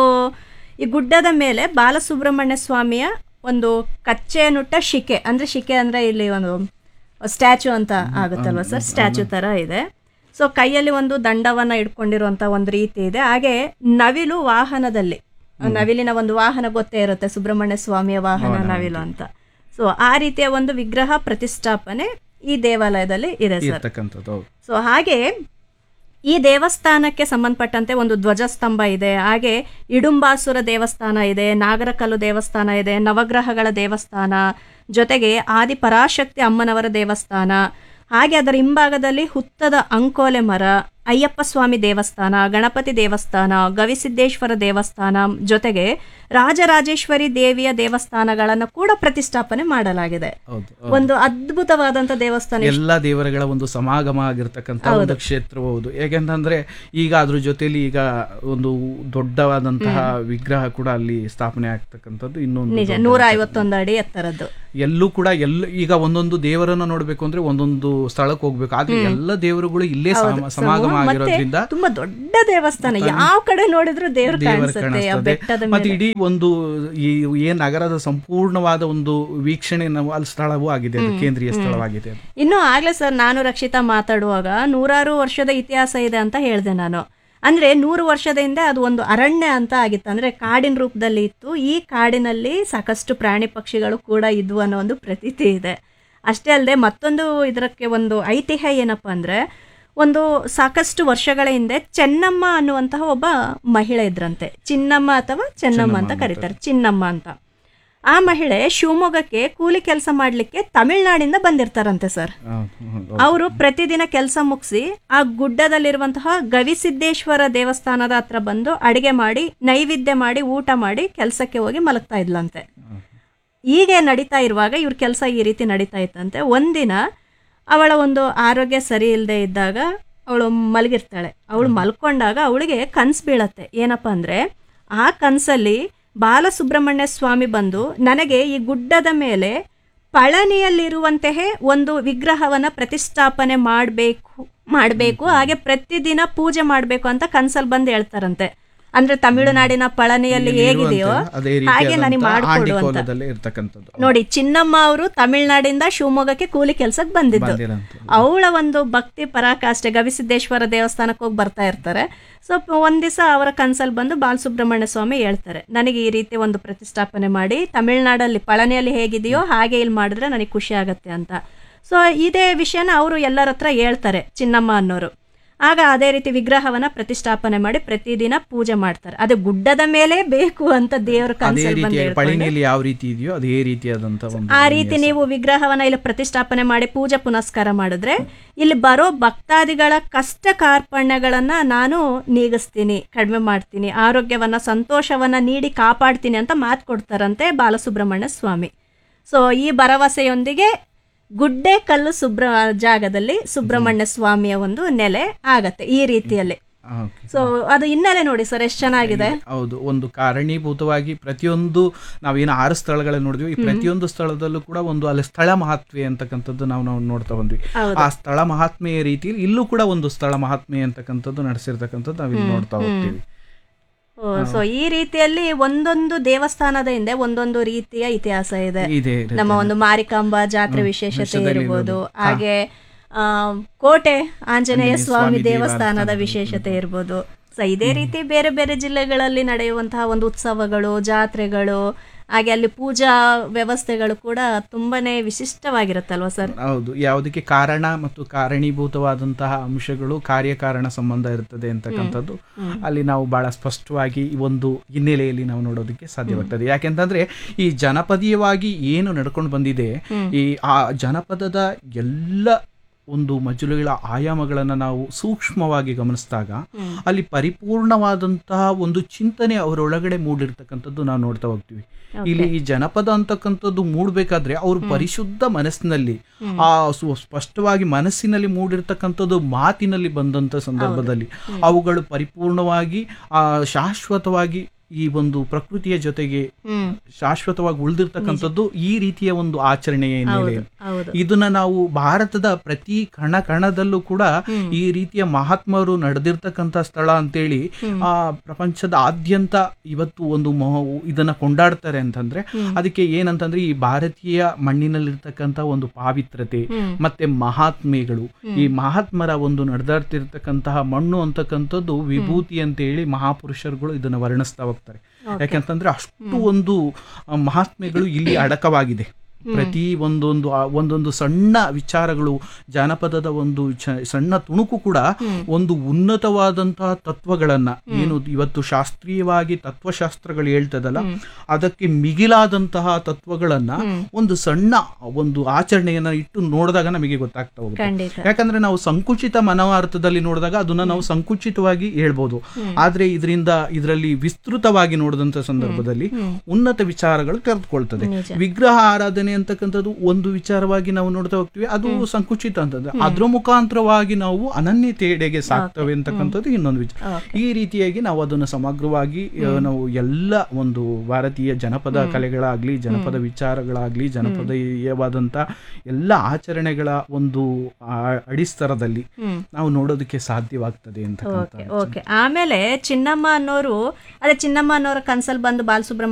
ಈ ಗುಡ್ಡದ ಮೇಲೆ ಬಾಲಸುಬ್ರಹ್ಮಣ್ಯ ಸ್ವಾಮಿಯ ಒಂದು ಕಚ್ಚೆ ನುಟ್ಟ ಶಿಕೆ ಅಂದ್ರೆ ಶಿಕೆ ಅಂದ್ರೆ ಇಲ್ಲಿ ಒಂದು ಸ್ಟ್ಯಾಚು ಅಂತ ಆಗುತ್ತಲ್ವ ಸರ್ ಸ್ಟ್ಯಾಚು ತರ ಇದೆ ಸೊ ಕೈಯಲ್ಲಿ ಒಂದು ದಂಡವನ್ನ ಇಟ್ಕೊಂಡಿರುವಂತ ಒಂದು ರೀತಿ ಇದೆ ಹಾಗೆ ನವಿಲು ವಾಹನದಲ್ಲಿ ನವಿಲಿನ ಒಂದು ವಾಹನ ಗೊತ್ತೇ ಇರುತ್ತೆ ಸುಬ್ರಹ್ಮಣ್ಯ ಸ್ವಾಮಿಯ ವಾಹನ ನವಿಲು ಅಂತ ಸೊ ಆ ರೀತಿಯ ಒಂದು ವಿಗ್ರಹ ಪ್ರತಿಷ್ಠಾಪನೆ ಈ ದೇವಾಲಯದಲ್ಲಿ ಇದೆ ಸರ್ ಇರ್ತಕ್ಕಂಥದ್ದು ಹೌದು. ಸೊ ಹಾಗೆ ಈ ದೇವಸ್ಥಾನಕ್ಕೆ ಸಂಬಂಧಪಟ್ಟಂತೆ ಒಂದು ಧ್ವಜಸ್ತಂಭ ಇದೆ ಹಾಗೆ ಇಡುಂಬಾಸುರ ದೇವಸ್ಥಾನ ಇದೆ ನಾಗರಕಲ್ಲು ದೇವಸ್ಥಾನ ಇದೆ ನವಗ್ರಹಗಳ ದೇವಸ್ಥಾನ ಜೊತೆಗೆ ಆದಿ ಪರಾಶಕ್ತಿ ಅಮ್ಮನವರ ದೇವಸ್ಥಾನ ಹಾಗೆ ಅದರ ಹಿಂಭಾಗದಲ್ಲಿ ಹುತ್ತದ ಅಂಕೋಲೆ ಮರ ಅಯ್ಯಪ್ಪ ಸ್ವಾಮಿ ದೇವಸ್ಥಾನ ಗಣಪತಿ ದೇವಸ್ಥಾನ ಗವಿಸಿದ್ದೇಶ್ವರ ದೇವಸ್ಥಾನ ಜೊತೆಗೆ ರಾಜರಾಜೇಶ್ವರಿ ದೇವಿಯ ದೇವಸ್ಥಾನಗಳನ್ನು ಕೂಡ ಪ್ರತಿಷ್ಠಾಪನೆ ಮಾಡಲಾಗಿದೆ ಹೌದು ಒಂದು ಅದ್ಭುತವಾದಂತ ದೇವಸ್ಥಾನ ಎಲ್ಲ ದೇವರುಗಳ ಒಂದು ಸಮಾಗಮ ಆಗಿರ್ತಕ್ಕಂಥ ಒಂದು ಕ್ಷೇತ್ರವು ಹೌದು ಯಾಕೆಂತಂದ್ರೆ ಈಗ ಅದ್ರ ಜೊತೆಲಿ ಈಗ ಒಂದು ದೊಡ್ಡವಾದಂತಹ ವಿಗ್ರಹ ಕೂಡ ಅಲ್ಲಿ ಸ್ಥಾಪನೆ ಆಗ್ತಕ್ಕಂಥದ್ದು ಇನ್ನೊಂದು ನಿಜ ನೂರ ಐವತ್ತೊಂದು ಅಡಿ ಎತ್ತರದ್ದು ಎಲ್ಲೂ ಕೂಡ ಎಲ್ಲ ಈಗ ಒಂದೊಂದು ದೇವರನ್ನ ನೋಡ್ಬೇಕು ಅಂದ್ರೆ ಒಂದೊಂದು ಸ್ಥಳಕ್ಕೆ ಹೋಗ್ಬೇಕು ಆದ್ರೆ ಎಲ್ಲ ದೇವರುಗಳು ಇಲ್ಲೇ ಸಮ- ಸಮಾಗಮ ಮತ್ತೆ ಆಗಿರೋದ್ರಿಂದ ತುಂಬಾ ದೊಡ್ಡ ದೇವಸ್ಥಾನ ಯಾವ ಕಡೆ ನೋಡಿದ್ರು ದೇವ್ರು ದೇವರು ಕಾಣಿಸುತ್ತೆ ಆ ಕಾಣಿಸ್ತದೆ ಬೆಟ್ಟದ ಮತ್ತೆ ಮೇಲೆ ಇಡೀ ಒಂದು ಈ ಏನ್ ನಗರದ ಸಂಪೂರ್ಣವಾದ ಒಂದು ವೀಕ್ಷಣೆ ನಾವು ಅಲ್ಲಿ ಸ್ಥಳವೂ ಆಗಿದೆ ಅದು ಕೇಂದ್ರೀಯ ಸ್ಥಳವಾಗಿದೆ ಅದು. ಇನ್ನು ಆಗ್ಲೇ ಸರ್ ನಾನು ರಕ್ಷಿತಾ ಮಾತಾಡುವಾಗ ನೂರಾರು ವರ್ಷದ ಇತಿಹಾಸ ಇದೆ ಅಂತ ಹೇಳಿದೆ ನಾನು ಅಂದ್ರೆ ನೂರು ವರ್ಷದ ಹಿಂದೆ ಅದು ಒಂದು ಅರಣ್ಯ ಅಂತ ಆಗಿತ್ತು ಅಂದ್ರೆ ಕಾಡಿನ ರೂಪದಲ್ಲಿ ಇತ್ತು ಈ ಕಾಡಿನಲ್ಲಿ ಸಾಕಷ್ಟು ಪ್ರಾಣಿ ಪಕ್ಷಿಗಳು ಕೂಡ ಇದ್ವು ಅನ್ನೋ ಒಂದು ಪ್ರತೀತಿ ಇದೆ ಅಷ್ಟೇ ಅಲ್ಲದೆ ಮತ್ತೊಂದು ಇದಕ್ಕೆ ಒಂದು ಐತಿಹ್ಯ ಏನಪ್ಪ ಅಂದ್ರೆ ಒಂದು ಸಾಕಷ್ಟು ವರ್ಷಗಳ ಹಿಂದೆ ಚೆನ್ನಮ್ಮ ಅನ್ನುವಂತಹ ಒಬ್ಬ ಮಹಿಳೆ ಇದ್ರಂತೆ ಚಿನ್ನಮ್ಮ ಅಥವಾ ಚೆನ್ನಮ್ಮ ಅಂತ ಕರೀತಾರೆ ಚಿನ್ನಮ್ಮ ಅಂತ ಆ ಮಹಿಳೆ ಶಿವಮೊಗ್ಗಕ್ಕೆ ಕೂಲಿ ಕೆಲಸ ಮಾಡಲಿಕ್ಕೆ ತಮಿಳ್ನಾಡಿಂದ ಬಂದಿರ್ತಾರಂತೆ ಸರ್ ಹೌದು, ಹೌದು. ಅವರು ಪ್ರತಿದಿನ ಕೆಲಸ ಮುಗಿಸಿ ಆ ಗುಡ್ಡದಲ್ಲಿರುವಂತಹ ಗವಿಸಿದ್ದೇಶ್ವರ ದೇವಸ್ಥಾನದ ಹತ್ರ ಬಂದು ಅಡಿಗೆ ಮಾಡಿ ನೈವೇದ್ಯ ಮಾಡಿ ಊಟ ಮಾಡಿ ಕೆಲಸಕ್ಕೆ ಹೋಗಿ ಮಲಗ್ತಾ ಇದ್ಲಂತೆ ಹೀಗೆ ನಡೀತಾ ಇರುವಾಗ ಇವ್ರ ಕೆಲಸ ಈ ರೀತಿ ನಡೀತಾ ಇತ್ತಂತೆ ಒಂದಿನ ಅವಳ ಒಂದು ಆರೋಗ್ಯ ಸರಿ ಇಲ್ಲದೆ ಇದ್ದಾಗ ಅವಳು ಮಲಗಿರ್ತಾಳೆ ಅವಳು ಮಲ್ಕೊಂಡಾಗ ಅವಳಿಗೆ ಕನ್ಸು ಬೀಳತ್ತೆ ಏನಪ್ಪ ಅಂದರೆ ಆ ಕನಸಲ್ಲಿ ಬಾಲಸುಬ್ರಹ್ಮಣ್ಯ ಸ್ವಾಮಿ ಬಂದು ನನಗೆ ಈ ಗುಡ್ಡದ ಮೇಲೆ ಪಳನಿಯಲ್ಲಿರುವಂತೆಯೇ ಒಂದು ವಿಗ್ರಹವನ್ನ ಪ್ರತಿಷ್ಠಾಪನೆ ಮಾಡಬೇಕು ಮಾಡಬೇಕು ಹಾಗೆ ಪ್ರತಿದಿನ ಪೂಜೆ ಮಾಡಬೇಕು ಅಂತ ಕನ್ಸಲ್ಲಿ ಬಂದು ಹೇಳ್ತಾರಂತೆ ಅಂದ್ರೆ ತಮಿಳುನಾಡಿನ ಪಳನಿಯಲ್ಲಿ ಹೇಗಿದೆಯೋ ಅದೇ ಹಾಗೆ ನನಗೆ ರೀತಿಯಾದಂತಹ ಮಾಡಿಕೊಡು ಅಂತ ಆಂಡಿಕೋಲದಲ್ಲೇ ಇರ್ತಕ್ಕಂಥದ್ದು ನೋಡಿ ಚಿನ್ನಮ್ಮ ಅವರು ತಮಿಳ್ನಾಡಿಂದ ಶಿವಮೊಗ್ಗಕ್ಕೆ ಕೂಲಿ ಕೆಲ್ಸಕ್ಕೆ ಬಂದಿದ್ದು ಬಂದಿರೋಂಥದ್ದು. ಅವಳ ಒಂದು ಭಕ್ತಿ ಪರಾಕಾಷ್ಠೆ ಗವಿಸಿದ್ದೇಶ್ವರ ದೇವಸ್ಥಾನಕ್ಕೆ ಹೋಗಿ ಬರ್ತಾ ಇರ್ತಾರೆ ಸೊ ಒಂದ್ ದಿವಸ ಅವರ ಕನ್ಸಲ್ಲಿ ಬಂದು ಬಾಲಸುಬ್ರಹ್ಮಣ್ಯ ಸ್ವಾಮಿ ಹೇಳ್ತಾರೆ ನನಗೆ ಈ ರೀತಿ ಒಂದು ಪ್ರತಿಷ್ಠಾಪನೆ ಮಾಡಿ ತಮಿಳ್ನಾಡಲ್ಲಿ ಪಳನಿಯಲ್ಲಿ ಹೇಗಿದೆಯೋ ಹಾಗೆ ಇಲ್ಲಿ ಮಾಡಿದ್ರೆ ನನಗೆ ಖುಷಿ ಆಗತ್ತೆ ಅಂತ ಸೊ ಇದೇ ವಿಷಯನ ಅವರು ಎಲ್ಲರ ಹತ್ರ ಹೇಳ್ತಾರೆ ಚಿನ್ನಮ್ಮ ಅನ್ನೋರು ಆಗ ಅದೇ ರೀತಿ ವಿಗ್ರಹವನ್ನ ಪ್ರತಿಷ್ಠಾಪನೆ ಮಾಡಿ ಪ್ರತಿದಿನ ಪೂಜೆ ಮಾಡ್ತಾರೆ ಅದು ಗುಡ್ಡದ ಮೇಲೆ ಬೇಕು ಅಂತ ದೇವರ ಅದೇ ಕನ್ಸಲ್ಲಿ ಬಂದು ರೀತಿಯ ಹೇಳ್ಕೊಂಡು ಪಳಿನಿಯಲ್ಲಿ ಯಾವ ರೀತಿ ಇದೆಯೋ ಅದೇ ರೀತಿಯಾದಂತ ಒಂದು ಆ ರೀತಿ ನೀವು ವಿಗ್ರಹವನ್ನ ಇಲ್ಲಿ ಪ್ರತಿಷ್ಠಾಪನೆ ಮಾಡಿ ಪೂಜೆ ಪುನಸ್ಕಾರ ಮಾಡಿದ್ರೆ ಇಲ್ಲಿ ಬರೋ ಭಕ್ತಾದಿಗಳ ಕಷ್ಟ ಕಾರ್ಪಣ್ಯಗಳನ್ನ ನಾನು ನೀಗಿಸ್ತೀನಿ ಕಡಿಮೆ ಮಾಡ್ತೀನಿ ಆರೋಗ್ಯವನ್ನ ಸಂತೋಷವನ್ನ ನೀಡಿ ಕಾಪಾಡ್ತೀನಿ ಅಂತ ಮಾತು ಕೊಡ್ತಾರಂತೆ ಬಾಲಸುಬ್ರಹ್ಮಣ್ಯ ಸ್ವಾಮಿ ಸೊ ಈ ಭರವಸೆಯೊಂದಿಗೆ ಗುಡ್ಡೆ ಕಲ್ಲು ಸುಬ್ರ ಜಾಗದಲ್ಲಿ ಸುಬ್ರಹ್ಮಣ್ಯ ಸ್ವಾಮಿಯ ಒಂದು ನೆಲೆ ಆಗತ್ತೆ ಈ ರೀತಿಯಲ್ಲಿ ಆ, okay. ಸೊ ಅದು ಹಿನ್ನೆಲೆ ನೋಡಿ ಸರ್ ಎಷ್ಟು ಚೆನ್ನಾಗಿದೆ ಹೌದು ಒಂದು ಕಾರಣೀಭೂತವಾಗಿ ಪ್ರತಿಯೊಂದು ನಾವೇನು ಆರು ಸ್ಥಳಗಳನ್ನು ನೋಡಿದ್ವಿ ಈ ಪ್ರತಿಯೊಂದು ಸ್ಥಳದಲ್ಲೂ ಕೂಡ ಒಂದು ಅಲ್ಲಿ ಸ್ಥಳ ಮಹಾತ್ಮೆ ಅಂತಕ್ಕಂಥದ್ದು ನಾವು ನಾವು ನೋಡ್ತಾ ಬಂದ್ವಿ ಹೌದು. ಆ ಸ್ಥಳ ಮಹಾತ್ಮೆಯ ರೀತಿಯಲ್ಲಿ ಇಲ್ಲೂ ಕೂಡ ಒಂದು ಸ್ಥಳ ಮಹಾತ್ಮೆ ಅಂತಕ್ಕಂಥದ್ದು ನಡೆಸಿರ್ತಕ್ಕಂಥದ್ದು ನಾವಿಲ್ಲಿ ನೋಡ್ತಾ ಹೋಗ್ತೀವಿ ಸೊ ಈ ರೀತಿಯಲ್ಲಿ ಒಂದೊಂದು ದೇವಸ್ಥಾನದ ಹಿಂದೆ ಒಂದೊಂದು ರೀತಿಯ ಇತಿಹಾಸ ಇದೆ ಇದೆ ನಮ್ಮ ಒಂದು ಮಾರಿಕಾಂಬಾ ಜಾತ್ರೆ ವಿಶೇಷತೆ ಇರ್ಬೋದು ಹಾಗೆ ಆ, ಕೋಟೆ ಆಂಜನೇಯ ಸ್ವಾಮಿ ದೇವಸ್ಥಾನದ ವಿಶೇಷತೆ ಇರ್ಬೋದು ಸೊ ಇದೇ ರೀತಿ ಬೇರೆ ಬೇರೆ ಜಿಲ್ಲೆಗಳಲ್ಲಿ ನಡೆಯುವಂತಹ ಒಂದು ಉತ್ಸವಗಳು ಜಾತ್ರೆಗಳು ಹಾಗೆ ಅಲ್ಲಿ ಪೂಜಾ ವ್ಯವಸ್ಥೆಗಳು ಕೂಡ ತುಂಬಾನೇ ವಿಶಿಷ್ಟವಾಗಿರುತ್ತಲ್ವಾ ಸರ್ ಹೌದು ಯಾವುದಕ್ಕೆ ಕಾರಣ ಮತ್ತು ಕಾರಣೀಭೂತವಾದಂತಹ ಅಂಶಗಳು ಕಾರ್ಯಕಾರಣ ಸಂಬಂಧ ಇರ್ತದೆ ಅಂತಕ್ಕಂಥದ್ದು ಅಲ್ಲಿ ನಾವು ಬಹಳ ಸ್ಪಷ್ಟವಾಗಿ ಈ ಒಂದು ಹಿನ್ನೆಲೆಯಲ್ಲಿ ನಾವು ನೋಡೋದಕ್ಕೆ ಸಾಧ್ಯವಾಗ್ತದೆ ಯಾಕೆಂತಂದ್ರೆ ಈ ಜನಪದೀಯವಾಗಿ ಏನು ನಡ್ಕೊಂಡು ಬಂದಿದೆ ಈ ಆ ಜನಪದದ ಎಲ್ಲ ಒಂದು ಮಜಲುಗಳ ಆಯಾಮಗಳನ್ನು ನಾವು ಸೂಕ್ಷ್ಮವಾಗಿ ಗಮನಿಸಿದಾಗ ಅಲ್ಲಿ ಪರಿಪೂರ್ಣವಾದಂತಹ ಒಂದು ಚಿಂತನೆ ಅವರೊಳಗಡೆ ಮೂಡಿರ್ತಕ್ಕಂಥದ್ದು ನಾವು ನೋಡ್ತಾ ಹೋಗ್ತೀವಿ ಇಲ್ಲಿ ಈ ಜನಪದ ಅಂತಕ್ಕಂಥದ್ದು ಮೂಡ್ಬೇಕಾದ್ರೆ ಅವರು ಪರಿಶುದ್ಧ ಮನಸ್ಸಿನಲ್ಲಿ ಆ ಸು- ಸ್ಪಷ್ಟವಾಗಿ ಮನಸ್ಸಿನಲ್ಲಿ ಮೂಡಿರ್ತಕ್ಕಂಥದ್ದು ಮಾತಿನಲ್ಲಿ ಬಂದಂತ ಸಂದರ್ಭದಲ್ಲಿ ಅವುಗಳು ಪರಿಪೂರ್ಣವಾಗಿ ಆ ಶಾಶ್ವತವಾಗಿ ಈ ಒಂದು ಪ್ರಕೃತಿಯ ಜೊತೆಗೆ ಹ್ಮ್ ಶಾಶ್ವತವಾಗಿ ಉಳಿದಿರ್ತಕ್ಕಂಥದ್ದು ಈ ರೀತಿಯ ಒಂದು ಆಚರಣೆಯ ಹಿನ್ನೆಲೆಯಲ್ಲಿ ಹೌದು ಇದನ್ನ ನಾವು ಭಾರತದ ಪ್ರತಿ ಕಣ ಕಣದಲ್ಲೂ ಕೂಡ ಈ ರೀತಿಯ ಮಹಾತ್ಮರು ನಡೆದಿರ್ತಕ್ಕಂಥ ಸ್ಥಳ ಅಂತೇಳಿ ಆ ಪ್ರಪಂಚದ ಆದ್ಯಂತ ಇವತ್ತು ಒಂದು ಮಹ ಇದನ್ನ ಕೊಂಡಾಡ್ತಾರೆ ಅಂತಂದ್ರೆ ಅದಕ್ಕೆ ಏನಂತಂದ್ರೆ ಈ ಭಾರತೀಯ ಮಣ್ಣಿನಲ್ಲಿರ್ತಕ್ಕಂಥ ಒಂದು ಪಾವಿತ್ರತೆ ಮತ್ತೆ ಮಹಾತ್ಮೆಗಳು ಈ ಮಹಾತ್ಮರ ಒಂದು ನಡೆದಾಡ್ತಿರ್ತಕ್ಕಂತಹ ಮಣ್ಣು ಅಂತಕ್ಕಂಥದ್ದು ವಿಭೂತಿ ಅಂತೇಳಿ ಮಹಾಪುರುಷರುಗಳು ಇದನ್ನ ವರ್ಣಿಸ್ತಾ ಹೋಗ್ತಾರೆ ಯಾಕೆಂತಂದ್ರೆ ಅಷ್ಟು ಒಂದು ಆ, ಮಹಾತ್ಮೆಗಳು ಇಲ್ಲಿ ಅಡಕವಾಗಿದೆ ಪ್ರತಿ ಒಂದೊಂದು ಆ ಒಂದೊಂದು ಸಣ್ಣ ವಿಚಾರಗಳು ಜಾನಪದದ ಒಂದು ಚ- ಸಣ್ಣ ತುಣುಕು ಕೂಡ ಒಂದು ಉನ್ನತವಾದಂತಹ ತತ್ವಗಳನ್ನ ಏನು ಇವತ್ತು ಶಾಸ್ತ್ರೀಯವಾಗಿ ತತ್ವಶಾಸ್ತ್ರಗಳು ಹೇಳ್ತದಲ್ಲ ಅದಕ್ಕೆ ಮಿಗಿಲಾದಂತಹ ತತ್ವಗಳನ್ನ ಒಂದು ಸಣ್ಣ ಒಂದು ಆಚರಣೆಯನ್ನ ಇಟ್ಟು ನೋಡಿದಾಗ ನಮಗೆ ಗೊತ್ತಾಗ್ತಾ ಹೋಗುತ್ತೆ ಖಂಡಿತ ಯಾಕಂದ್ರೆ ನಾವು ಸಂಕುಚಿತ ಮನೋಅರ್ಥದಲ್ಲಿ ನೋಡಿದಾಗ ಅದನ್ನ ನಾವು ಸಂಕುಚಿತವಾಗಿ ಹೇಳ್ಬೋದು ಆದ್ರೆ ಇದರಿಂದ ಇದರಲ್ಲಿ ವಿಸ್ತೃತವಾಗಿ ನೋಡಿದಂತ ಸಂದರ್ಭದಲ್ಲಿ ಉನ್ನತ ವಿಚಾರಗಳು ತೆರೆದುಕೊಳ್ತದೆ ನಿಜ. ವಿಗ್ರಹ ಆರಾಧನೆ ಅಂತಕ್ಕಂಥದ್ದು ಒಂದು ವಿಚಾರವಾಗಿ ನಾವು ನೋಡ್ತಾ ಹೋಗ್ತೀವಿ ಅದು ಸಂಕುಚಿತ ಅಂತಂದ್ರೆ ಅದ್ರ ಮುಖಾಂತರವಾಗಿ ನಾವು ಅನನ್ಯತೆಯೆಡೆಗೆ ಸಾಕ್ತವೆ ಅಂತಕ್ಕಂಥದ್ದು ಇನ್ನೊಂದು ವಿಚಾರ Okay. ಈ ರೀತಿಯಾಗಿ ನಾವು ಅದನ್ನು ಸಮಗ್ರವಾಗಿ ಆ, ನಾವು ಎಲ್ಲ ಒಂದು ಭಾರತೀಯ ಜನಪದ ಕಲೆಗಳಾಗ್ಲಿ ಜನಪದ ವಿಚಾರಗಳಾಗ್ಲಿ ಜನಪದೀಯವಾದಂತ ಎಲ್ಲ ಆಚರಣೆಗಳ ಒಂದು ಆ, ಅಡಿಸ್ತರದಲ್ಲಿ ಹ್ಮ್ ನಾವು ನೋಡೋದಕ್ಕೆ ಸಾಧ್ಯವಾಗ್ತದೆ ಅಂತ ಓಕೆ ಓಕೆ ಆಮೇಲೆ ಚಿನ್ನಮ್ಮ ಅನ್ನೋರು ಅದೇ ಚಿನ್ನಮ್ಮ ಅನ್ನೋರ ಕನ್ಸಲ್ ಬಂದು ಬಾಲಸುಬ್ರಹ್ಮಣ್ಯ